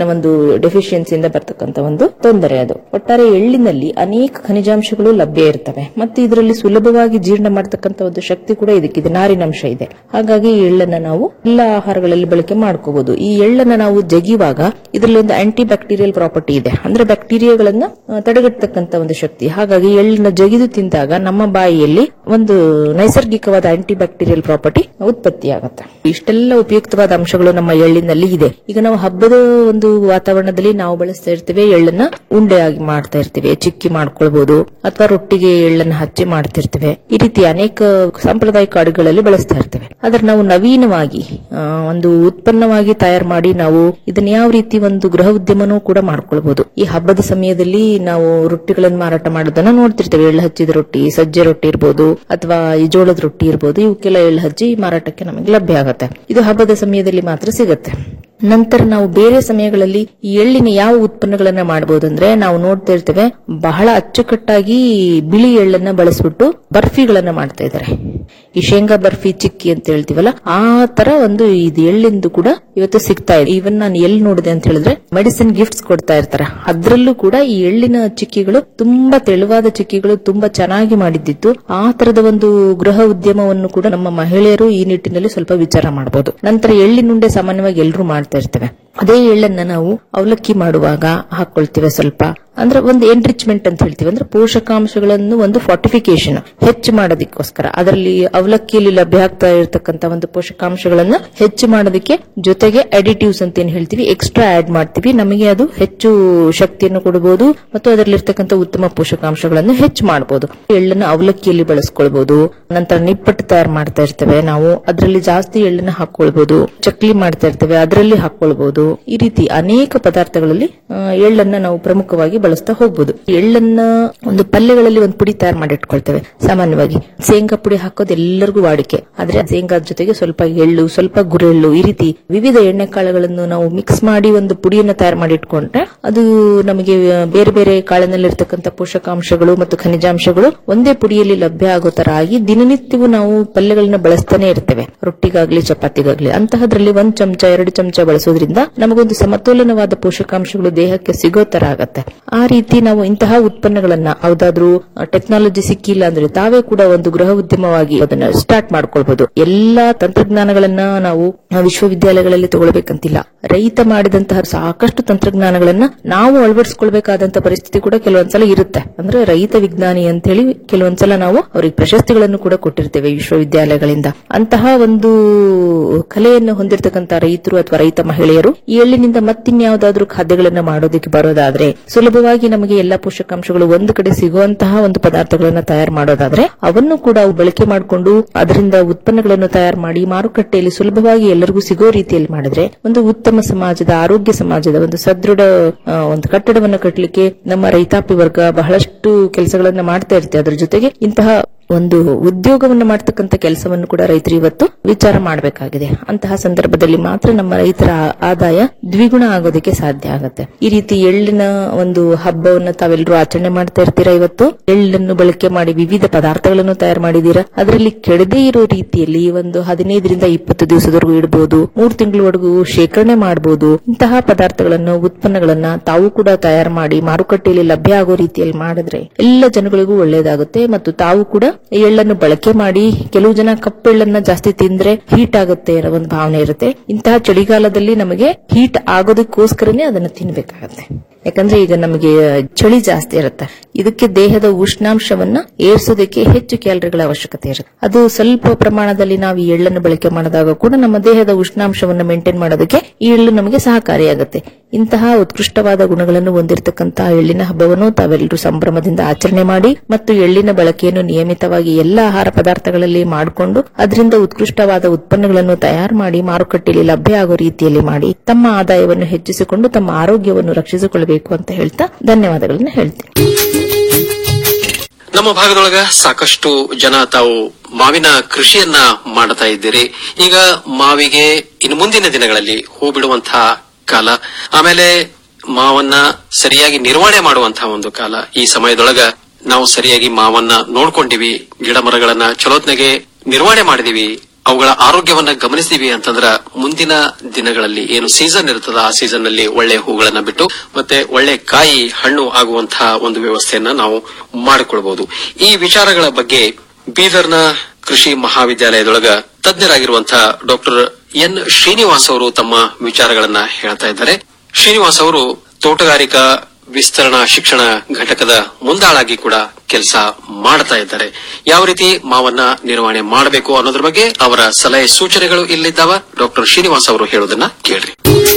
ನೀರಿನ ಒಂದು ಡೆಫಿಷಿಯನ್ಸಿಯಿಂದ ಬರ್ತಕ್ಕಂತ ಒಂದು ತೊಂದರೆ ಅದು ಒಟ್ಟಾರೆ ಎಳ್ಳಿನಲ್ಲಿ ಅನೇಕ ಖನಿಜಾಂಶಗಳು ಲಭ್ಯ ಇರ್ತವೆ ಮತ್ತು ಇದರಲ್ಲಿ ಸುಲಭವಾಗಿ ಜೀರ್ಣ ಮಾಡತಕ್ಕಂತ ಒಂದು ಶಕ್ತಿ ಕೂಡ ಇದಕ್ಕಿದೆ ನಾರಿನಂಶ ಇದೆ ಹಾಗಾಗಿ ಈ ಎಳ್ಳನ್ನ ನಾವು ಎಲ್ಲ ಆಹಾರಗಳಲ್ಲಿ ಬಳಕೆ ಮಾಡ್ಕೋಬಹುದು ಈ ಎಳ್ಳನ್ನ ನಾವು ಜಗಿವಾಗ ಇದರಲ್ಲಿ ಒಂದು ಆಂಟಿ ಬ್ಯಾಕ್ಟೀರಿಯಲ್ ಪ್ರಾಪರ್ಟಿ ಇದೆ ಅಂದ್ರೆ ಬ್ಯಾಕ್ಟೀರಿಯಾಗಳನ್ನ ಆ, ತಡೆಗಟ್ಟತಕ್ಕಂತ ಒಂದು ಶಕ್ತಿ ಹಾಗಾಗಿ ಎಳ್ಳನ್ನ ಜಗಿದು ತಿಂದಾಗ ನಮ್ಮ ಬಾಯಿಯಲ್ಲಿ ಒಂದು ನೈಸರ್ಗಿಕವಾದ ಆಂಟಿ ಬ್ಯಾಕ್ಟೀರಿಯಲ್ ಪ್ರಾಪರ್ಟಿ ಉತ್ಪತ್ತಿಯಾಗುತ್ತೆ ಇಷ್ಟೆಲ್ಲ ಉಪಯುಕ್ತವಾದ ಅಂಶಗಳು ನಮ್ಮ ಎಳ್ಳಿನಲ್ಲಿ ಇದೆ ಈಗ ನಾವು ಹಬ್ಬದ ಒಂದು ವಾತಾವರಣದಲ್ಲಿ ನಾವು ಬಳಸ್ತಾ ಇರ್ತೇವೆ ಎಳ್ಳನ್ನ ಉಂಡೆಯಾಗಿ ಮಾಡ್ತಾ ಇರ್ತೇವೆ ಚಿಕ್ಕಿ ಮಾಡ್ಕೊಳ್ಬಹುದು ಅಥವಾ ರೊಟ್ಟಿಗೆ ಎಳ್ಳನ್ನ ಹಚ್ಚಿ ಮಾಡ್ತಿರ್ತೇವೆ ಈ ರೀತಿ ಅನೇಕ ಸಾಂಪ್ರದಾಯಿಕ ಅಡುಗೆಗಳಲ್ಲಿ ಬಳಸ್ತಾ ಇರ್ತೇವೆ ಆದ್ರೆ ನಾವು ನವೀನವಾಗಿ ಆ, ಒಂದು ಉತ್ಪನ್ನವಾಗಿ ತಯಾರು ಮಾಡಿ ನಾವು ಇದನ್ನ ಯಾವ ರೀತಿ ಒಂದು ಗೃಹ ಉದ್ಯಮನೂ ಕೂಡ ಮಾಡ್ಕೊಳ್ಬಹುದು ಈ ಹಬ್ಬದ ಸಮಯದಲ್ಲಿ ನಾವು ರೊಟ್ಟಿಗಳನ್ನು ಮಾರಾಟ ಮಾಡೋದನ್ನ ನೋಡ್ತಿರ್ತೇವೆ ಎಳ್ಳು ಹಚ್ಚಿದ ರೊಟ್ಟಿ ಸಜ್ಜೆ ರೊಟ್ಟಿ ಇರ್ಬೋದು ಅಥವಾ ಈ ಜೋಳದ ರೊಟ್ಟಿ ಇರ್ಬೋದು ಇವಕ್ಕೆಲ್ಲ ಎಳ್ಳು ಹಚ್ಚಿ ಮಾರಾಟಕ್ಕೆ ನಮಗೆ ಲಭ್ಯ ಆಗುತ್ತೆ ಇದು ಹಬ್ಬದ ಸಮಯದಲ್ಲಿ ಮಾತ್ರ ಸಿಗುತ್ತೆ ನಂತರ ನಾವು ಬೇರೆ ಸಮಯಗಳಲ್ಲಿ ಈ ಎಳ್ಳಿನ ಯಾವ ಉತ್ಪನ್ನಗಳನ್ನ ಮಾಡಬಹುದು ಅಂದ್ರೆ ನಾವು ನೋಡ್ತಾ ಇರ್ತೇವೆ ಬಹಳ ಅಚ್ಚುಕಟ್ಟಾಗಿ ಬಿಳಿ ಎಳ್ಳನ್ನ ಬಳಸ್ಬಿಟ್ಟು ಬರ್ಫಿಗಳನ್ನ ಮಾಡ್ತಾ ಇದ್ದಾರೆ ಈ ಶೇಂಗಾ ಬರ್ಫಿ ಚಿಕ್ಕಿ ಅಂತ ಹೇಳ್ತೀವಲ್ಲ ಆ ತರ ಒಂದು ಇದು ಎಳ್ಳಿಂದು ಕೂಡ ಇವತ್ತು ಸಿಗ್ತಾ ಇದೆ ಇವನ್ ನಾನು ಎಲ್ಲಿ ನೋಡಿದೆ ಅಂತ ಹೇಳಿದ್ರೆ ಮೆಡಿಸಿನ್ ಗಿಫ್ಟ್ಸ್ ಕೊಡ್ತಾ ಇರ್ತಾರೆ ಅದ್ರಲ್ಲೂ ಕೂಡ ಈ ಎಳ್ಳಿನ ಚಿಕ್ಕಿಗಳು ತುಂಬಾ ತೆಳುವಾದ ಚಿಕ್ಕಿಗಳು ತುಂಬಾ ಚೆನ್ನಾಗಿ ಮಾಡಿದ್ದಿತ್ತು ಆ ತರದ ಒಂದು ಗೃಹ ಉದ್ಯಮವನ್ನು ಕೂಡ ನಮ್ಮ ಮಹಿಳೆಯರು ಈ ನಿಟ್ಟಿನಲ್ಲಿ ಸ್ವಲ್ಪ ವಿಚಾರ ಮಾಡಬಹುದು ನಂತರ ಎಳ್ಳಿನುಂಡೆ ಸಾಮಾನ್ಯವಾಗಿ ಎಲ್ಲರೂ ಮಾಡ್ತಾ ಇರ್ತೇವೆ ಅದೇ ಎಳ್ಳನ್ನ ನಾವು ಅವಲಕ್ಕಿ ಮಾಡುವಾಗ ಹಾಕೊಳ್ತೇವೆ ಸ್ವಲ್ಪ ಅಂದ್ರೆ ಒಂದು ಎನ್ರಿಚ್ಮೆಂಟ್ ಅಂತ ಹೇಳ್ತೀವಿ ಅಂದ್ರೆ ಪೋಷಕಾಂಶಗಳನ್ನು ಒಂದು ಫಾರ್ಟಿಫಿಕೇಶನ್ ಹೆಚ್ಚು ಮಾಡೋದಕ್ಕೋಸ್ಕರ ಅದರಲ್ಲಿ ಅವಲಕ್ಕಿಯಲ್ಲಿ ಲಭ್ಯ ಆಗ್ತಾ ಇರತಕ್ಕಂತ ಒಂದು ಪೋಷಕಾಂಶಗಳನ್ನ ಹೆಚ್ಚು ಮಾಡೋದಕ್ಕೆ ಜೊತೆಗೆ ಅಡಿಟಿವ್ಸ್ ಅಂತ ಏನ್ ಹೇಳ್ತೀವಿ ಎಕ್ಸ್ಟ್ರಾ ಆಡ್ ಮಾಡ್ತೀವಿ ನಮಗೆ ಅದು ಹೆಚ್ಚು ಶಕ್ತಿಯನ್ನು ಕೊಡಬಹುದು ಮತ್ತು ಅದರಲ್ಲಿರ್ತಕ್ಕಂಥ ಉತ್ತಮ ಪೋಷಕಾಂಶಗಳನ್ನು ಹೆಚ್ಚು ಮಾಡಬಹುದು ಎಳ್ಳನ್ನು ಅವಲಕ್ಕಿಯಲ್ಲಿ ಬಳಸ್ಕೊಳ್ಬಹುದು ನಂತರ ನಿಪ್ಪಟ್ಟು ತಯಾರು ಮಾಡ್ತಾ ಇರ್ತೇವೆ ನಾವು ಅದರಲ್ಲಿ ಜಾಸ್ತಿ ಎಳ್ಳನ್ನ ಹಾಕೊಳ್ಬಹುದು ಚಕ್ಲಿ ಮಾಡ್ತಾ ಇರ್ತೇವೆ ಅದರಲ್ಲಿ ಹಾಕೊಳ್ಬಹುದು ಈ ರೀತಿ ಅನೇಕ ಪದಾರ್ಥಗಳಲ್ಲಿ ಆ, ಎಳ್ಳನ್ನ ನಾವು ಪ್ರಮುಖವಾಗಿ ಬಳಸ್ತಾ ಹೋಗ್ಬೋದು ಎಳ್ಳನ್ನ ಒಂದು ಪಲ್ಯಗಳಲ್ಲಿ ಒಂದು ಪುಡಿ ತಯಾರು ಮಾಡಿ ಇಟ್ಕೊಳ್ತೇವೆ ಸಾಮಾನ್ಯವಾಗಿ ಶೇಂಗಾ ಪುಡಿ ಹಾಕೋದು ಎಲ್ಲರಿಗೂ ವಾಡಿಕೆ ಆದ್ರೆ ಶೇಂಗಾದ ಜೊತೆಗೆ ಸ್ವಲ್ಪ ಎಳ್ಳು ಸ್ವಲ್ಪ ಗುರೆಳ್ಳು ಈ ರೀತಿ ವಿವಿಧ ಎಣ್ಣೆ ಕಾಳುಗಳನ್ನು ನಾವು ಮಿಕ್ಸ್ ಮಾಡಿ ಒಂದು ಪುಡಿಯನ್ನು ತಯಾರು ಮಾಡಿ ಇಟ್ಕೊಂಡ್ರೆ ಅದು ನಮಗೆ ಬೇರೆ ಬೇರೆ ಕಾಳಿನಲ್ಲಿರ್ತಕ್ಕಂಥ ಪೋಷಕಾಂಶಗಳು ಮತ್ತು ಖನಿಜಾಂಶಗಳು ಒಂದೇ ಪುಡಿಯಲ್ಲಿ ಲಭ್ಯ ಆಗೋ ತರ ಆಗಿ ದಿನನಿತ್ಯವೂ ನಾವು ಪಲ್ಯಗಳನ್ನ ಬಳಸ್ತಾನೆ ಇರ್ತೇವೆ ರೊಟ್ಟಿಗಾಗ್ಲಿ ಚಪಾತಿಗಾಗ್ಲಿ ಅಂತಹದ್ರಲ್ಲಿ ಒಂದ್ ಚಮಚ ಎರಡು ಚಮಚ ಬಳಸೋದ್ರಿಂದ ನಮಗೊಂದು ಸಮತೋಲನವಾದ ಪೋಷಕಾಂಶಗಳು ದೇಹಕ್ಕೆ ಸಿಗೋ ತರ ಆಗತ್ತೆ ಆ ರೀತಿ ನಾವು ಇಂತಹ ಉತ್ಪನ್ನಗಳನ್ನ ಯಾವ್ದಾದ್ರೂ ಟೆಕ್ನಾಲಜಿ ಸಿಕ್ಕಿಲ್ಲ ಅಂದ್ರೆ ತಾವೇ ಕೂಡ ಒಂದು ಗೃಹ ಉದ್ಯಮವಾಗಿ ಅದನ್ನ ಸ್ಟಾರ್ಟ್ ಮಾಡ್ಕೊಳ್ಬಹುದು ಎಲ್ಲಾ ತಂತ್ರಜ್ಞಾನಗಳನ್ನ ನಾವು ವಿಶ್ವವಿದ್ಯಾಲಯಗಳಲ್ಲಿ ತಗೊಳ್ಬೇಕಂತಿಲ್ಲ ರೈತ ಮಾಡಿದಂತಹ ಸಾಕಷ್ಟು ತಂತ್ರಜ್ಞಾನಗಳನ್ನ ನಾವು ಅಳವಡಿಸಿಕೊಳ್ಬೇಕಾದಂತ ಪರಿಸ್ಥಿತಿ ಕೂಡ ಕೆಲವೊಂದ್ಸಲ ಇರುತ್ತೆ ಅಂದ್ರೆ ರೈತ ವಿಜ್ಞಾನಿ ಅಂತ ಹೇಳಿ ಕೆಲವೊಂದ್ಸಲ ನಾವು ಅವರಿಗೆ ಪ್ರಶಸ್ತಿಗಳನ್ನು ಕೂಡ ಕೊಟ್ಟಿರ್ತೇವೆ ವಿಶ್ವವಿದ್ಯಾಲಯಗಳಿಂದ ಅಂತಹ ಒಂದು ಕಲೆಯನ್ನು ಹೊಂದಿರತಕ್ಕಂತ ರೈತರು ಅಥವಾ ರೈತ ಮಹಿಳೆಯರು ಈ ಎಳ್ಳಿನಿಂದ ಮತ್ತಿನ್ಯಾವುದಾದ್ರೂ ಖಾದ್ಯಗಳನ್ನ ಮಾಡೋದಕ್ಕೆ ಬರೋದಾದ್ರೆ ಸುಲಭವಾಗಿ ನಮಗೆ ಎಲ್ಲಾ ಪೋಷಕಾಂಶಗಳು ಒಂದು ಕಡೆ ಸಿಗುವಂತಹ ಒಂದು ಪದಾರ್ಥಗಳನ್ನ ತಯಾರು ಮಾಡೋದಾದ್ರೆ ಅವನ್ನು ಕೂಡ ಅವು ಬಳಕೆ ಮಾಡಿಕೊಂಡು ಅದರಿಂದ ಉತ್ಪನ್ನಗಳನ್ನು ತಯಾರು ಮಾಡಿ ಮಾರುಕಟ್ಟೆಯಲ್ಲಿ ಸುಲಭವಾಗಿ ಎಲ್ಲರಿಗೂ ಸಿಗೋ ರೀತಿಯಲ್ಲಿ ಮಾಡಿದ್ರೆ ಒಂದು ಉತ್ತಮ ಸಮಾಜದ ಆರೋಗ್ಯ ಸಮಾಜದ ಒಂದು ಸದೃಢ ಆ, ಒಂದು ಕಟ್ಟಡವನ್ನು ಕಟ್ಟಲಿಕ್ಕೆ ನಮ್ಮ ರೈತಾಪಿ ವರ್ಗ ಬಹಳಷ್ಟು ಕೆಲಸಗಳನ್ನ ಮಾಡ್ತಾ ಇರ್ತೆ ಅದ್ರ ಜೊತೆಗೆ ಇಂತಹ ಒಂದು ಉದ್ಯೋಗವನ್ನು ಮಾಡ್ತಕ್ಕಂಥ ಕೆಲಸವನ್ನು ಕೂಡ ರೈತರು ಇವತ್ತು ವಿಚಾರ ಮಾಡಬೇಕಾಗಿದೆ ಅಂತಹ ಸಂದರ್ಭದಲ್ಲಿ ಮಾತ್ರ ನಮ್ಮ ರೈತರ ಆ- ಆದಾಯ ದ್ವಿಗುಣ ಆಗೋದಕ್ಕೆ ಸಾಧ್ಯ ಆಗುತ್ತೆ ಈ ರೀತಿ ಎಳ್ಳಿನ ಒಂದು ಹಬ್ಬವನ್ನು ತಾವೆಲ್ಲರೂ ಆಚರಣೆ ಮಾಡ್ತಾ ಇರ್ತೀರಾ ಇವತ್ತು ಎಳ್ಳನ್ನು ಬಳಕೆ ಮಾಡಿ ವಿವಿಧ ಪದಾರ್ಥಗಳನ್ನು ತಯಾರು ಮಾಡಿದೀರಾ ಅದರಲ್ಲಿ ಕೆಡದೇ ಇರೋ ರೀತಿಯಲ್ಲಿ ಒಂದು ಹದಿನೈದರಿಂದ ಇಪ್ಪತ್ತು ದಿವಸದವರೆಗೂ ಇಡಬಹುದು ಮೂರು ತಿಂಗಳವರೆಗೂ ಶೇಖರಣೆ ಮಾಡಬಹುದು ಇಂತಹ ಪದಾರ್ಥಗಳನ್ನು ಉತ್ಪನ್ನಗಳನ್ನ ತಾವು ಕೂಡ ತಯಾರು ಮಾಡಿ ಮಾರುಕಟ್ಟೆಯಲ್ಲಿ ಲಭ್ಯ ಆಗೋ ರೀತಿಯಲ್ಲಿ ಮಾಡಿದ್ರೆ ಎಲ್ಲ ಜನಗಳಿಗೂ ಒಳ್ಳೇದಾಗುತ್ತೆ ಮತ್ತು ತಾವು ಕೂಡ ಎಳ್ಳನ್ನು ಬಳಕೆ ಮಾಡಿ ಕೆಲವು ಜನ ಕಪ್ಪೆಳ್ಳನ್ನ ಜಾಸ್ತಿ ತಿಂದ್ರೆ ಹೀಟ್ ಆಗುತ್ತೆ ಅನ್ನೋ ಒಂದು ಭಾವನೆ ಇರುತ್ತೆ ಇಂತಹ ಚಳಿಗಾಲದಲ್ಲಿ ನಮಗೆ ಹೀಟ್ ಆಗೋದಕ್ಕೋಸ್ಕರನೇ ಅದನ್ನ ತಿನ್ಬೇಕಾಗತ್ತೆ ಯಾಕಂದ್ರೆ ಈಗ ನಮಗೆ ಚಳಿ ಜಾಸ್ತಿ ಇರುತ್ತೆ ಇದಕ್ಕೆ ದೇಹದ ಉಷ್ಣಾಂಶವನ್ನ ಏರ್ಸೋದಕ್ಕೆ ಹೆಚ್ಚು ಕ್ಯಾಲರಿಗಳ ಅವಶ್ಯಕತೆ ಇರುತ್ತೆ ಅದು ಸ್ವಲ್ಪ ಪ್ರಮಾಣದಲ್ಲಿ ನಾವು ಈ ಎಳ್ಳನ್ನು ಬಳಕೆ ಮಾಡಿದಾಗ ಕೂಡ ನಮ್ಮ ದೇಹದ ಉಷ್ಣಾಂಶವನ್ನು ಮೇಂಟೈನ್ ಮಾಡೋದಕ್ಕೆ ಈ ಎಳ್ಳು ನಮಗೆ ಸಹಕಾರಿಯಾಗುತ್ತೆ ಇಂತಹ ಉತ್ಕೃಷ್ಟವಾದ ಗುಣಗಳನ್ನು ಹೊಂದಿರತಕ್ಕಂತಹ ಎಳ್ಳಿನ ಹಬ್ಬವನ್ನು ತಾವೆಲ್ಲರೂ ಸಂಭ್ರಮದಿಂದ ಆಚರಣೆ ಮಾಡಿ ಮತ್ತು ಎಳ್ಳಿನ ಬಳಕೆಯನ್ನು ನಿಯಮಿತವಾಗಿ ಎಲ್ಲ ಆಹಾರ ಪದಾರ್ಥಗಳಲ್ಲಿ ಮಾಡಿಕೊಂಡು ಅದರಿಂದ ಉತ್ಕೃಷ್ಟವಾದ ಉತ್ಪನ್ನಗಳನ್ನು ತಯಾರು ಮಾಡಿ ಮಾರುಕಟ್ಟೆಯಲ್ಲಿ ಲಭ್ಯ ಆಗೋ ರೀತಿಯಲ್ಲಿ ಮಾಡಿ ತಮ್ಮ ಆದಾಯವನ್ನು ಹೆಚ್ಚಿಸಿಕೊಂಡು ತಮ್ಮ ಆರೋಗ್ಯವನ್ನು ರಕ್ಷಿಸಿಕೊಳ್ಳಬೇಕು ಅಂತ ಹೇಳ್ತಾ ಧನ್ಯವಾದಗಳನ್ನು ಹೇಳ್ತೀನಿ ನಮ್ಮ ಭಾಗದೊಳಗ ಸಾಕಷ್ಟು ಜನ ತಾವು ಮಾವಿನ ಕೃಷಿಯನ್ನ ಮಾಡ್ತಾ ಇದ್ದೀರಿ ಈಗ ಮಾವಿಗೆ ಇನ್ನು ಮುಂದಿನ ದಿನಗಳಲ್ಲಿ ಹೂ ಬಿಡುವಂತಹ ಕಾಲ ಆಮೇಲೆ ಮಾವನ್ನ ಸರಿಯಾಗಿ ನಿರ್ವಹಣೆ ಮಾಡುವಂತಹ ಒಂದು ಕಾಲ ಈ ಸಮಯದೊಳಗ ನಾವು ಸರಿಯಾಗಿ ಮಾವನ್ನ ನೋಡ್ಕೊಂಡಿವಿ ಗಿಡ ಮರಗಳನ್ನ ಚಲೋತ್ನೆಗೆ ನಿರ್ವಹಣೆ ಮಾಡಿದೀವಿ ಅವುಗಳ ಆರೋಗ್ಯವನ್ನ ಗಮನಿಸ್ತೀವಿ ಅಂತಂದ್ರ ಮುಂದಿನ ದಿನಗಳಲ್ಲಿ ಏನು ಸೀಸನ್ ಇರ್ತದ ಆ ಸೀಸನ್ ನಲ್ಲಿ ಒಳ್ಳೆ ಹೂಗಳನ್ನ ಬಿಟ್ಟು ಮತ್ತೆ ಒಳ್ಳೆ ಕಾಯಿ ಹಣ್ಣು ಆಗುವಂತಹ ಒಂದು ವ್ಯವಸ್ಥೆಯನ್ನ ನಾವು ಮಾಡಿಕೊಳ್ಬಹುದು ಈ ವಿಚಾರಗಳ ಬಗ್ಗೆ ಬೀದರ್ನ ಕೃಷಿ ಮಹಾವಿದ್ಯಾಲಯದೊಳಗ ತಜ್ಞರಾಗಿರುವಂತಹ ಡಾಕ್ಟರ್ ಎನ್ ಶ್ರೀನಿವಾಸ್ ಅವರು ತಮ್ಮ ವಿಚಾರಗಳನ್ನ ಹೇಳ್ತಾ ಇದ್ದಾರೆ ಶ್ರೀನಿವಾಸ್ ಅವರು ತೋಟಗಾರಿಕಾ ವಿಸ್ತರಣಾ ಶಿಕ್ಷಣ ಘಟಕದ ಮುಂದಾಳಾಗಿ ಕೂಡ ಕೆಲಸ ಮಾಡ್ತಾ ಇದ್ದಾರೆ ಯಾವ ರೀತಿ ಮಾವನ್ನ ನಿರ್ವಹಣೆ ಮಾಡಬೇಕು ಅನ್ನೋದ್ರ ಬಗ್ಗೆ ಅವರ ಸಲಹೆ ಸೂಚನೆಗಳು ಇಲ್ಲಿದ್ದಾವ ಡಾಕ್ಟರ್ ಶ್ರೀನಿವಾಸ್ ಅವರು ಹೇಳೋದನ್ನ ಕೇಳ್ರಿ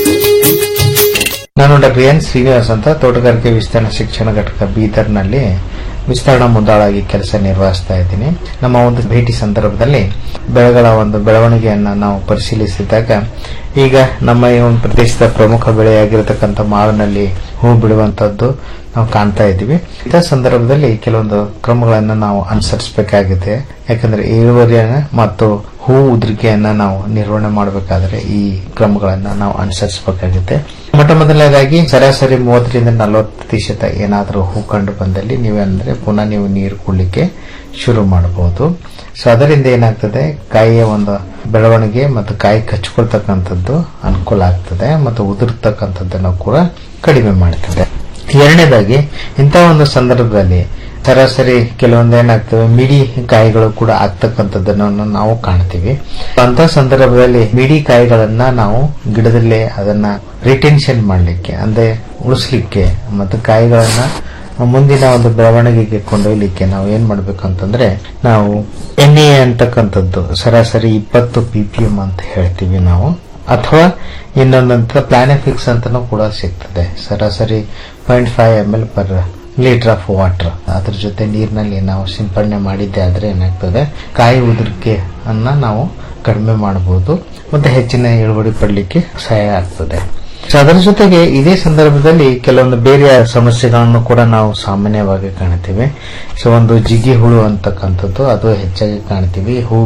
ನಾನು ಡಾಕ್ಟರ್ ಎನ್ ಶ್ರೀನಿವಾಸ್ ಅಂತ ತೋಟಗಾರಿಕೆ ವಿಸ್ತರಣಾ ಶಿಕ್ಷಣ ಘಟಕ ಬೀದರ್ನಲ್ಲಿ ವಿಸ್ತರಣಾ ಮುಂದಾಳಾಗಿ ಕೆಲಸ ನಿರ್ವಹಿಸ್ತಾ ಇದ್ದೀನಿ ನಮ್ಮ ಒಂದು ಭೇಟಿ ಸಂದರ್ಭದಲ್ಲಿ ಬೆಳೆಗಳ ಒಂದು ಬೆಳವಣಿಗೆಯನ್ನ ನಾವು ಪರಿಶೀಲಿಸಿದಾಗ ಈಗ ನಮ್ಮ ಈ ಒಂದು ಪ್ರದೇಶದ ಪ್ರಮುಖ ಬೆಳೆಯಾಗಿರತಕ್ಕಂಥ ಮಾವಿನಲ್ಲಿ ಹೂ ಬಿಡುವಂತದ್ದು ನಾವು ಕಾಣ್ತಾ ಇದ್ದೀವಿ ಇಂಥ ಸಂದರ್ಭದಲ್ಲಿ ಕೆಲವೊಂದು ಕ್ರಮಗಳನ್ನು ನಾವು ಅನುಸರಿಸಬೇಕಾಗಿದೆ ಯಾಕಂದ್ರೆ ಇಳುವರಿಯನ್ನ ಮತ್ತು ಹೂ ಉದುರಿಕೆಯನ್ನ ನಾವು ನಿರ್ವಹಣೆ ಮಾಡಬೇಕಾದ್ರೆ ಈ ಕ್ರಮಗಳನ್ನ ನಾವು ಅನುಸರಿಸಬೇಕಾಗುತ್ತೆ ಮೊಟ್ಟ ಮೊದಲನೇದಾಗಿ ಸರಾಸರಿ ಮೂವತ್ತರಿಂದ ನಲವತ್ತು ಪ್ರತಿಶತ ಏನಾದರೂ ಹೂ ಕಂಡು ಬಂದಲ್ಲಿ ನೀವಂದ್ರೆ ಪುನಃ ನೀವು ನೀರು ಕುಡ್ಲಿಕ್ಕೆ ಶುರು ಮಾಡಬಹುದು ಸೊ ಅದರಿಂದ ಏನಾಗ್ತದೆ ಕಾಯಿಯ ಒಂದು ಬೆಳವಣಿಗೆ ಮತ್ತು ಕಾಯಿ ಕಚ್ಕೊಳ್ತಕ್ಕಂಥದ್ದು ಅನುಕೂಲ ಆಗ್ತದೆ ಮತ್ತು ಉದುರ್ತಕ್ಕಂಥದ್ದನ್ನು ಕೂಡ ಕಡಿಮೆ ಮಾಡ್ತದೆ ಎರಡನೇದಾಗಿ ಇಂಥ ಒಂದು ಸಂದರ್ಭದಲ್ಲಿ ಸರಾಸರಿ ಕೆಲವೊಂದು ಏನಾಗ್ತವೆ ಮಿಡಿ ಕಾಯಿಗಳು ಕೂಡ ಆಗ್ತಕ್ಕಂಥದ್ದನ್ನು ನಾವು ಕಾಣ್ತೀವಿ ಅಂತ ಸಂದರ್ಭದಲ್ಲಿ ಮಿಡಿ ಕಾಯಿಗಳನ್ನ ನಾವು ಗಿಡದಲ್ಲೇ ಅದನ್ನ ರಿಟೆನ್ಷನ್ ಮಾಡಲಿಕ್ಕೆ ಅಂದ್ರೆ ಉಳಿಸ್ಲಿಕ್ಕೆ ಮತ್ತು ಕಾಯಿಗಳನ್ನ ಮುಂದಿನ ಒಂದು ಬೆಳವಣಿಗೆಗೆ ಕೊಂಡೊಯ್ಲಿಕ್ಕೆ ನಾವು ಏನ್ ಮಾಡ್ಬೇಕಂತಂದ್ರೆ ನಾವು ಎಣ್ಣೆ ಅಂತಕ್ಕಂಥದ್ದು ಸರಾಸರಿ ಇಪ್ಪತ್ತು ಪಿಪಿಎಂ ಅಂತ ಹೇಳ್ತೀವಿ ನಾವು ಅಥವಾ ಇನ್ನೊಂದಂತ ಪ್ಲಾನೆಫಿಕ್ಸ್ ಅಂತಾನೂ ಕೂಡ ಸಿಗ್ತದೆ ಸರಾಸರಿ point five M L per litre of water ಅದ್ರ ಜೊತೆ ನೀರಿನಲ್ಲಿ ನಾವು ಸಿಂಪಡಣೆ ಮಾಡಿದ್ದೆ ಆದ್ರೆ ಏನಾಗ್ತದೆ ಕಾಯಿ ಉದುರಿಕೆ ಅನ್ನ ನಾವು ಕಡಿಮೆ ಮಾಡಬಹುದು ಮತ್ತೆ ಹೆಚ್ಚಿನ ಇಳುವರಿ ಪಡಲಿಕ್ಕೆ ಸಹಾಯ ಆಗ್ತದೆ ಸೊ ಅದರ ಜೊತೆಗೆ ಇದೇ ಸಂದರ್ಭದಲ್ಲಿ ಕೆಲವೊಂದು ಬೇರೆ ಸಮಸ್ಯೆಗಳನ್ನು ಕೂಡ ನಾವು ಸಾಮಾನ್ಯವಾಗಿ ಕಾಣ್ತೀವಿ ಸೊ ಒಂದು ಜಿಗಿ ಹುಳು ಅಂತಕ್ಕಂಥದ್ದು ಅದು ಹೆಚ್ಚಾಗಿ ಕಾಣ್ತೀವಿ ಹೂ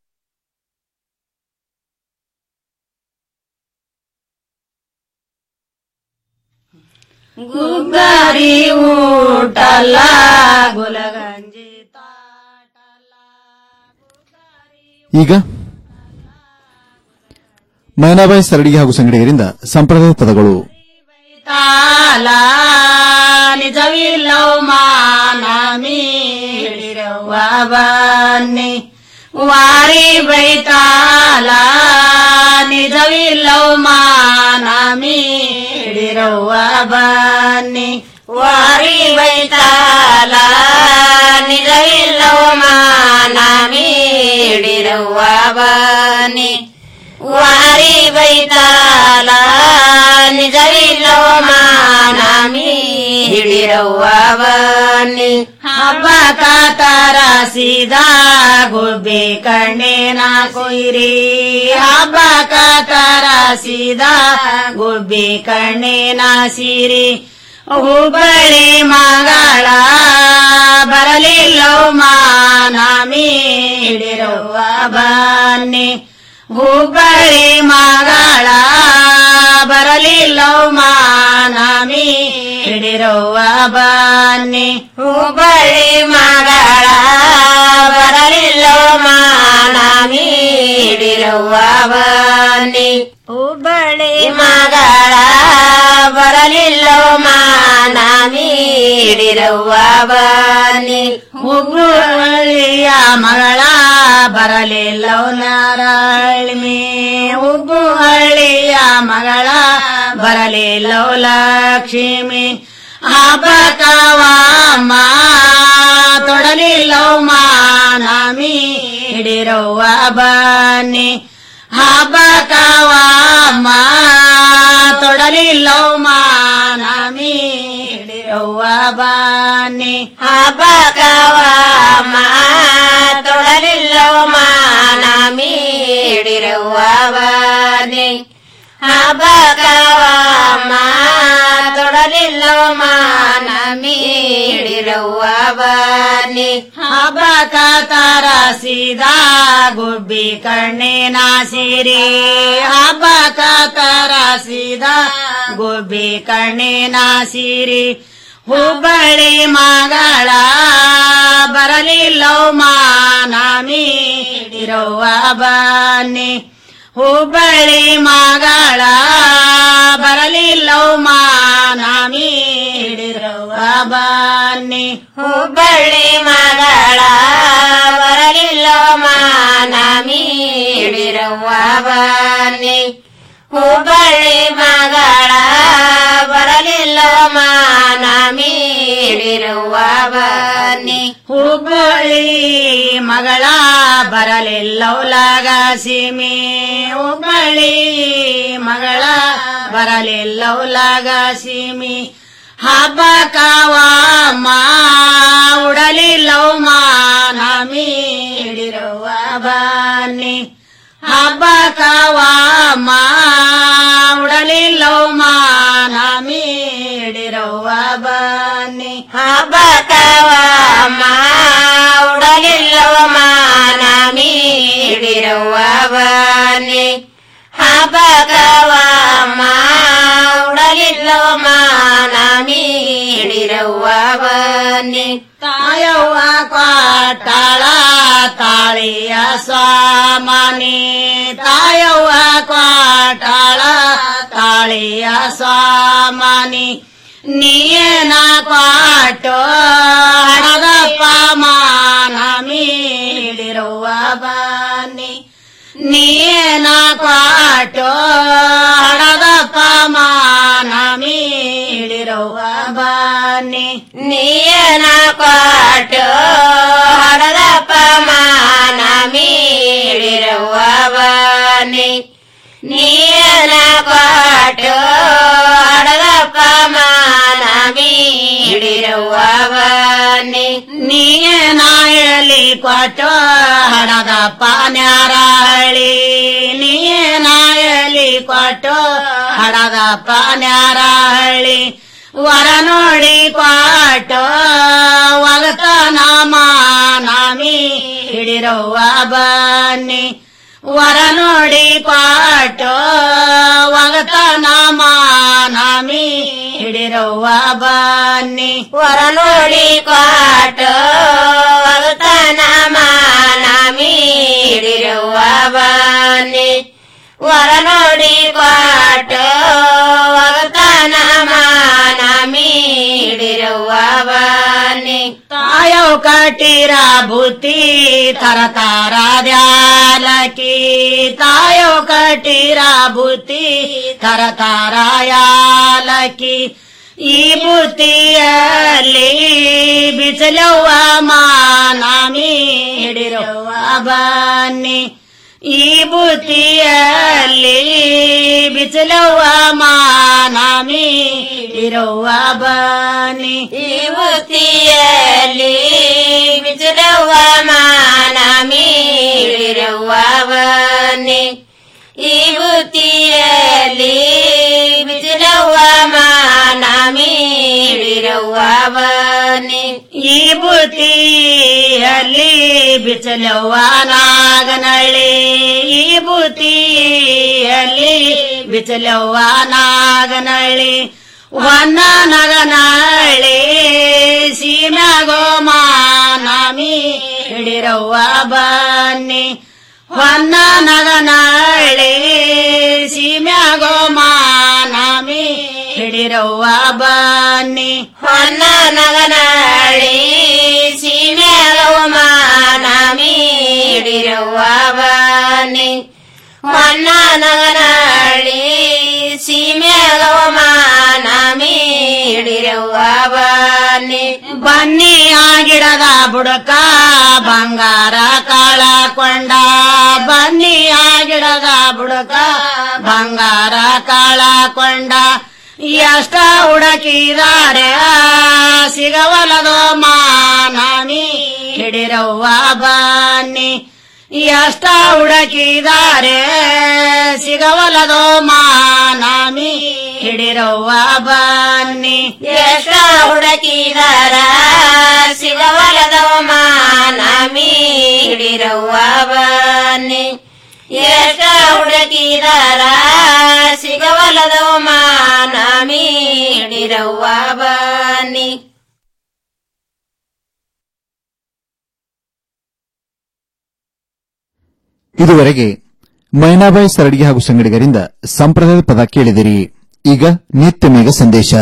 ಗುಗ್ಗರಿ ಊಟಲ್ಲ ಗುಲಗಂಜಿ ಈಗ ಮೈನಾಬಾಯಿ ಸರಡಿಗೆ ಹಾಗೂ ಸಂಗಡಿಗರಿಂದ ಸಂಪ್ರದಾಯ ಪದಗಳು ತಾಲ ನಿಜವಿಲ್ಲವ ಮಾನ ಮೀಡಿರವ್ವ ಬನ್ನಿ ವಾರಿ ಬೈತಾಲ ನಿಜವಿಲ್ಲವ ಮಾನ ಮೀಡಿರವ್ವ ಬನ್ನಿ ವಾರಿ ಬೈತಾಲ ನಿಜವಿಲ್ಲವ ಮಾನ ಮೀಡಿರವ್ವ ಬನ್ನಿ ವಾರಿ ಬೈತಾಲ ನಿಜವಿಲ್ಲವ ಮಾನ ಹಿಡಿರವ್ವ ಬನ್ನಿ ಹಬ್ಬ ಕಾತರ ಸೀದಾ ಗುಬ್ಬಿ ಕಣ್ಣೇನ ಕೊಯ್ರಿ ಹಬ್ಬ ಕಾತರ ಸೀದಾ ಗುಬ್ಬಿ ಕಣ್ಣೇನ ಸಿರಿ ಹುಬ್ಬಳ್ಳಿ ಮಗಳ ಬರಲಿಲ್ಲವ ಮಾನ ಹಿಡಿರವ್ವ ಬನ್ನಿ ಹುಬ್ಬಳ್ಳಿ ಮಗಳ ಬರಲಿಲ್ಲವ ಮಾನ ಹಿಡಿರವ್ವ ಬನ್ನಿ ಹುಬ್ಬಳ್ಳಿ ಮಗಳ ಬರಲಿಲ್ಲವ ಮಾನ ಹಿಡಿರವ್ವ ಬನ್ನಿ ಹುಬ್ಬಳ್ಳಿ ಮಗಳ ಬರಲಿಲ್ಲವ ಮಾನ ಹಿಡಿರವ್ವ ಬನ್ನಿ ಹುಬ್ಬಳ್ಳಿಯ ಮಗಳ ಬರಲಿಲ್ಲವ ನಾರಾಯಣಿ ಹುಬ್ಬಳ್ಳಿಯ ಮಗಳ ಬರಲಿಲ್ಲವ ಲಕ್ಷ್ಮಿ ಹಬ್ಬಕವಮ್ಮ ತೊಡಲಿಲ್ಲವ ಮಾನಮಿ ಹಿಡಿರವ್ವ ಬನ್ನಿ ಹಬ್ಬಕವಮ್ಮ ತೊಡಲಿಲ್ಲವ ಮಾನಮಿ ಹಿಡಿರವ್ವ ಬನ್ನಿ ಹಬ್ಬಕವಮ್ಮ ತೊಡಲಿಲ್ಲವ ಮಾನಮಿ ಹಿಡಿರವ್ವ ಬನ್ನಿ ಹಬ್ಬಕವಮ್ಮ ತೊಡಲಿಲ್ಲವ ಮಾನ ಮೀಡಿರವ್ವ ಬನ್ನಿ ಹಬ್ಬಕ ತರಸಿದ ಗುಬ್ಬಿ ಕಣ್ಣಿನ ಸಿರಿ ಹಬ್ಬಕ ತರಸಿದ ಗುಬ್ಬಿ ಕಣ್ಣಿನ ಸಿರಿ ಹುಬ್ಬಳ್ಳಿ ಮಗಳ ಬರಲಿಲ್ಲವ ಮಾನ ಮೀಡಿರವ್ವ ಮೀಡಿರವ್ವ ಬನ್ನಿ ಹುಬ್ಬಳ್ಳಿ ಮಗಳ ಬರಲಿಲ್ಲವು ಮಾನ ಮೀಡಿರವ್ವ ಬನ್ನಿ ಹುಬ್ಬಳ್ಳಿ ಮಗಳ ಬರಲಿಲ್ಲವು ಮಾನ ಮೀಡಿರವ್ವ ಬನ್ನಿ ಹುಬ್ಬಳ್ಳಿ ಮಗಳ ಬರಲಿಲ್ಲ ಮಾನ ಮೀಡಿರುವ ಬನ್ನಿ ಹುಬ್ಬಳ್ಳಿ ಮಗಳ ಬರಲಿಲ್ಲೌಲಾಗ ಸಿಮಿ ಹುಬ್ಬಳ್ಳಿ ಮಗಳ ಬರಲಿಲ್ಲೌಲಾಗ ಸಿಮಿ ಹಬ್ಬ ಕಾವಮ್ಮ ಉಡಲಿಲ್ಲವು ಮಾನ ಮೀಡಿರುವ ಬನ್ನಿ ಹಬ್ಬ ಕಾವಮ್ಮ ಉಡಲಿಲ್ಲವು ಮಾನ ಮೀಡಿರವ್ವ ಬನ್ನಿ ಹಬ್ಬ ಕಾವಮ್ಮ ಉಡಲಿಲ್ಲವ ಮಾನ ಮೀಡಿರವ್ವ ಬನ್ನಿ ಹಬ್ಬ ಕಾವಮ್ಮ ಉಡಲಿಲ್ಲವ ಮಾನ ಮೀಡಿರವ್ವ ಬನ್ನಿ ತಾಯವ್ವ ಕ್ವಾಟಾಳ ತಾಳಿಯ ಸ್ವಾಮನಿ ತಾಯವ್ವ ಕ್ವಾಟಾಳ ತಾಳಿಯ ಸ್ವಾಮನಿ ನೀನ ಕ್ವಾಟೋ ಹಣದಪ್ಪ ಮಾನ ಮೀಡಿರುವ ಬನ್ನಿ ನೀನ ಕ್ವಾಟೋ ಹಣದಪ್ಪ ಮಾನ ಮೀಡಿರುವ ಬನ್ನಿ ನೀನ ಕ್ವಾಟೋ ಹಣದಪ್ಪ ಮಾನ ಮೀಡಿರುವ ಬನ್ನಿ ನೀನ ಕ್ವಾಟೋ ಹಣದಪ್ಪ ಮಾನ ಮೀಡಿರುವ ಬನ್ನಿ ನೀನಾಯಲಿ ಕ್ವಾಟೋ ಹಣದಪ್ಪ ನ್ಯಾರಹಳ್ಳಿ ನೀನಾಯಲಿ ಕ್ವಾಟೋ ಹಣದಪ್ಪ ನ್ಯಾರಹಳ್ಳಿ ವರ ನೋಡಿ ಕ್ವಾಟೋ ಒಗತನ ಮಾನಮಿ ಹಿಡಿರವ್ವ ಬನ್ನಿ ವರ ನೋಡಿ ಕ್ವಾಟೋ ಒಗತನ ಮಾನಮಿ ಹಿಡಿರವ್ವ ಬನ್ನಿ ವರ ನೋಡಿ ಕ್ವಾಟೋ ಒಗತನ ಮಾನಮಿ ಹಿಡಿರವ್ವ ಬನ್ನಿ ವರ ನೋಡಿ ಕ್ವಾಟೋ ಒಗತನ ಮಾನ ಮೀಡಿರವ್ವ ಬನ್ನಿ ತಾಯವ್ ಕಟ್ಟಿರ ಬುತ್ತಿ ತರ ತಾರ ದ್ಯಾಲಕಿ ತಾಯವ್ ಕಟ್ಟಿರ ಬುತ್ತಿ ತರ ತಾರ ಯಾಲಕಿ ಈ ಬುತ್ತಿಯಲ್ಲಿ ಬಿಸಲವ್ವ ಮಾನ ಮೀಡಿರವ್ವ ಬನ್ನಿ ಈ ಬುತ್ತಿಯಲ್ಲಿ ಬಿಸಲವ್ವ ಮಾನ ಮೀಡಿರವ್ವ ಬನ್ನಿ ಈ ಬುತ್ತಿಯಲ್ಲಿ ಬಿಸಲವ್ವ ಮಾನ ಮೀಡಿರವ್ವ ಬನ್ನಿ ಈ ಬುತ್ತಿಯಲ್ಲಿ ಬಿಸಲವ್ವ ಮಾನ ಮೀಡಿರವ್ವ ಬನ್ನಿ ಈ ಬುತ್ತಿಯಲ್ಲಿ ಬಿಸಲವ್ವ ನಾಗನಳ್ಳಿ ಈ ಬುತ್ತಿಯಲ್ಲಿ ಬಿಸಲವ್ವ ನಾಗನಳ್ಳಿ ಹೊನ್ನ ನಗನಳ್ಳಿ ಸೀಮ್ಯಾಗೋ ಮಾನಮಿ ಹಿಡಿರವ್ವ ಬನ್ನಿ ಹೊನ್ನ ನಗನಳ್ಳಿ ಸೀಮ್ಯಾಗೋ ಮಾನಮಿ ಹಿಡಿರವ್ವ ಬನ್ನಿ ಹೊನ್ನ ನಗನಳ್ಳಿ ಸೀಮ್ಯಾಗೋ ಮಾನಮಿ ಹಿಡಿರವ್ವ ಬನ್ನಿ ಹೊನ್ನ ನಗನಳ್ಳಿ ಸೀಮ್ಯಾಗೋ ಮಾನಮಿ ಹಿಡಿರವ್ವ ಬನ್ನಿ ಬನ್ನಿ ಆ ಗಿಡದ ಬುಡಕ ಬಂಗಾರ ಕಾಳ ಕೊಂಡ ಬನ್ನಿ ಆ ಗಿಡದ ಬುಡಕ ಬಂಗಾರ ಕಾಳ ಕೊಂಡ ಎಷ್ಟ ಹುಡುಕಿದಾರೆ ಸಿಗವಲದೋ ಮಾನಮಿ ಹಿಡಿರವ್ವ ಬನ್ನಿ ಎಷ್ಟ ಹುಡುಕಿದಾರೆ ಸಿಗವಲದೋ ಮಾನಮಿ ಹಿಡಿರವ್ವ ಬನ್ನಿ ಎಷ್ಟ ಹುಡುಕಿದಾರ ಸಿಗವಲದೋ ಮಾನಮಿ ಹಿಡಿರವ್ವ ಬನ್ನಿ ಎಷ್ಟ ಹುಡುಕಿದಾರ ಸಿಗವಲದೋ ಮಾನಮಿ ಹಿಡಿರವ್ವ ಬನ್ನಿ ಇದುವರೆಗೆ ಮೈನಾಬಾಯಿ ಸರಡಿಗೆ ಹಾಗೂ ಸಂಗಡಿಗರಿಂದ ಸಂಪ್ರದಾಯದ ಪದ ಕೇಳಿದಿರಿ ಈಗ ನಿತ್ಯ ಮೇಘ ಸಂದೇಶ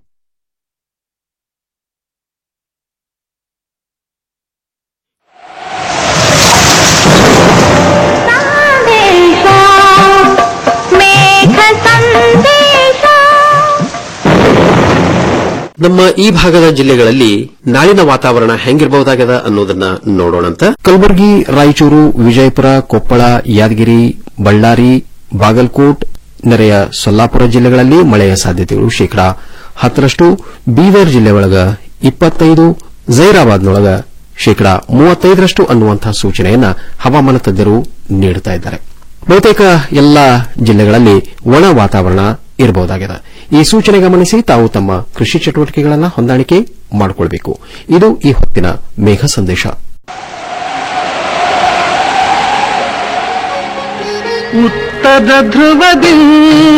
ನಮ್ಮ ಈ ಭಾಗದ ಜಿಲ್ಲೆಗಳಲ್ಲಿ ನಾಳಿನ ವಾತಾವರಣ ಹೆಂಗಿರಬಹುದಾಗದ ಅನ್ನೋದನ್ನ ನೋಡೋಣಂತ ಕಲಬುರಗಿ ರಾಯಚೂರು ವಿಜಯಪುರ ಕೊಪ್ಪಳ ಯಾದಗಿರಿ ಬಳ್ಳಾರಿ ಬಾಗಲಕೋಟ್ ನೆರೆಯ ಸೊಲ್ಲಾಪುರ ಜಿಲ್ಲೆಗಳಲ್ಲಿ ಮಳೆಯ ಸಾಧ್ಯತೆಗಳು ಶೇಕಡಾ ಹತ್ತರಷ್ಟು ಬೀದರ್ ಜಿಲ್ಲೆ ಒಳಗ ಇಪ್ಪತ್ತೈದು ಜೈರಾಬಾದ್ನೊಳಗ ಶೇಕಡಾ ಮೂವತ್ತೈದರಷ್ಟು ಅನ್ನುವಂತಹ ಸೂಚನೆಯನ್ನ ಹವಾಮಾನ ತಜ್ಞರು ನೀಡುತ್ತಾ ಇದ್ದಾರೆ ಬಹುತೇಕ ಎಲ್ಲಾ ಜಿಲ್ಲೆಗಳಲ್ಲಿ ಒಣ ವಾತಾವರಣ ಇರಬಹುದಾಗಿದೆ ಈ ಸೂಚನೆ ಗಮನಿಸಿ ತಾವು ತಮ್ಮ ಕೃಷಿ ಚಟುವಟಿಕೆಗಳನ್ನು ಹೊಂದಾಣಿಕೆ ಮಾಡಿಕೊಳ್ಳಬೇಕು ಇದು ಈ ಹೊತ್ತಿನ ಮೇಘ ಸಂದೇಶ ಉತ್ತರ ಧ್ರುವದಿ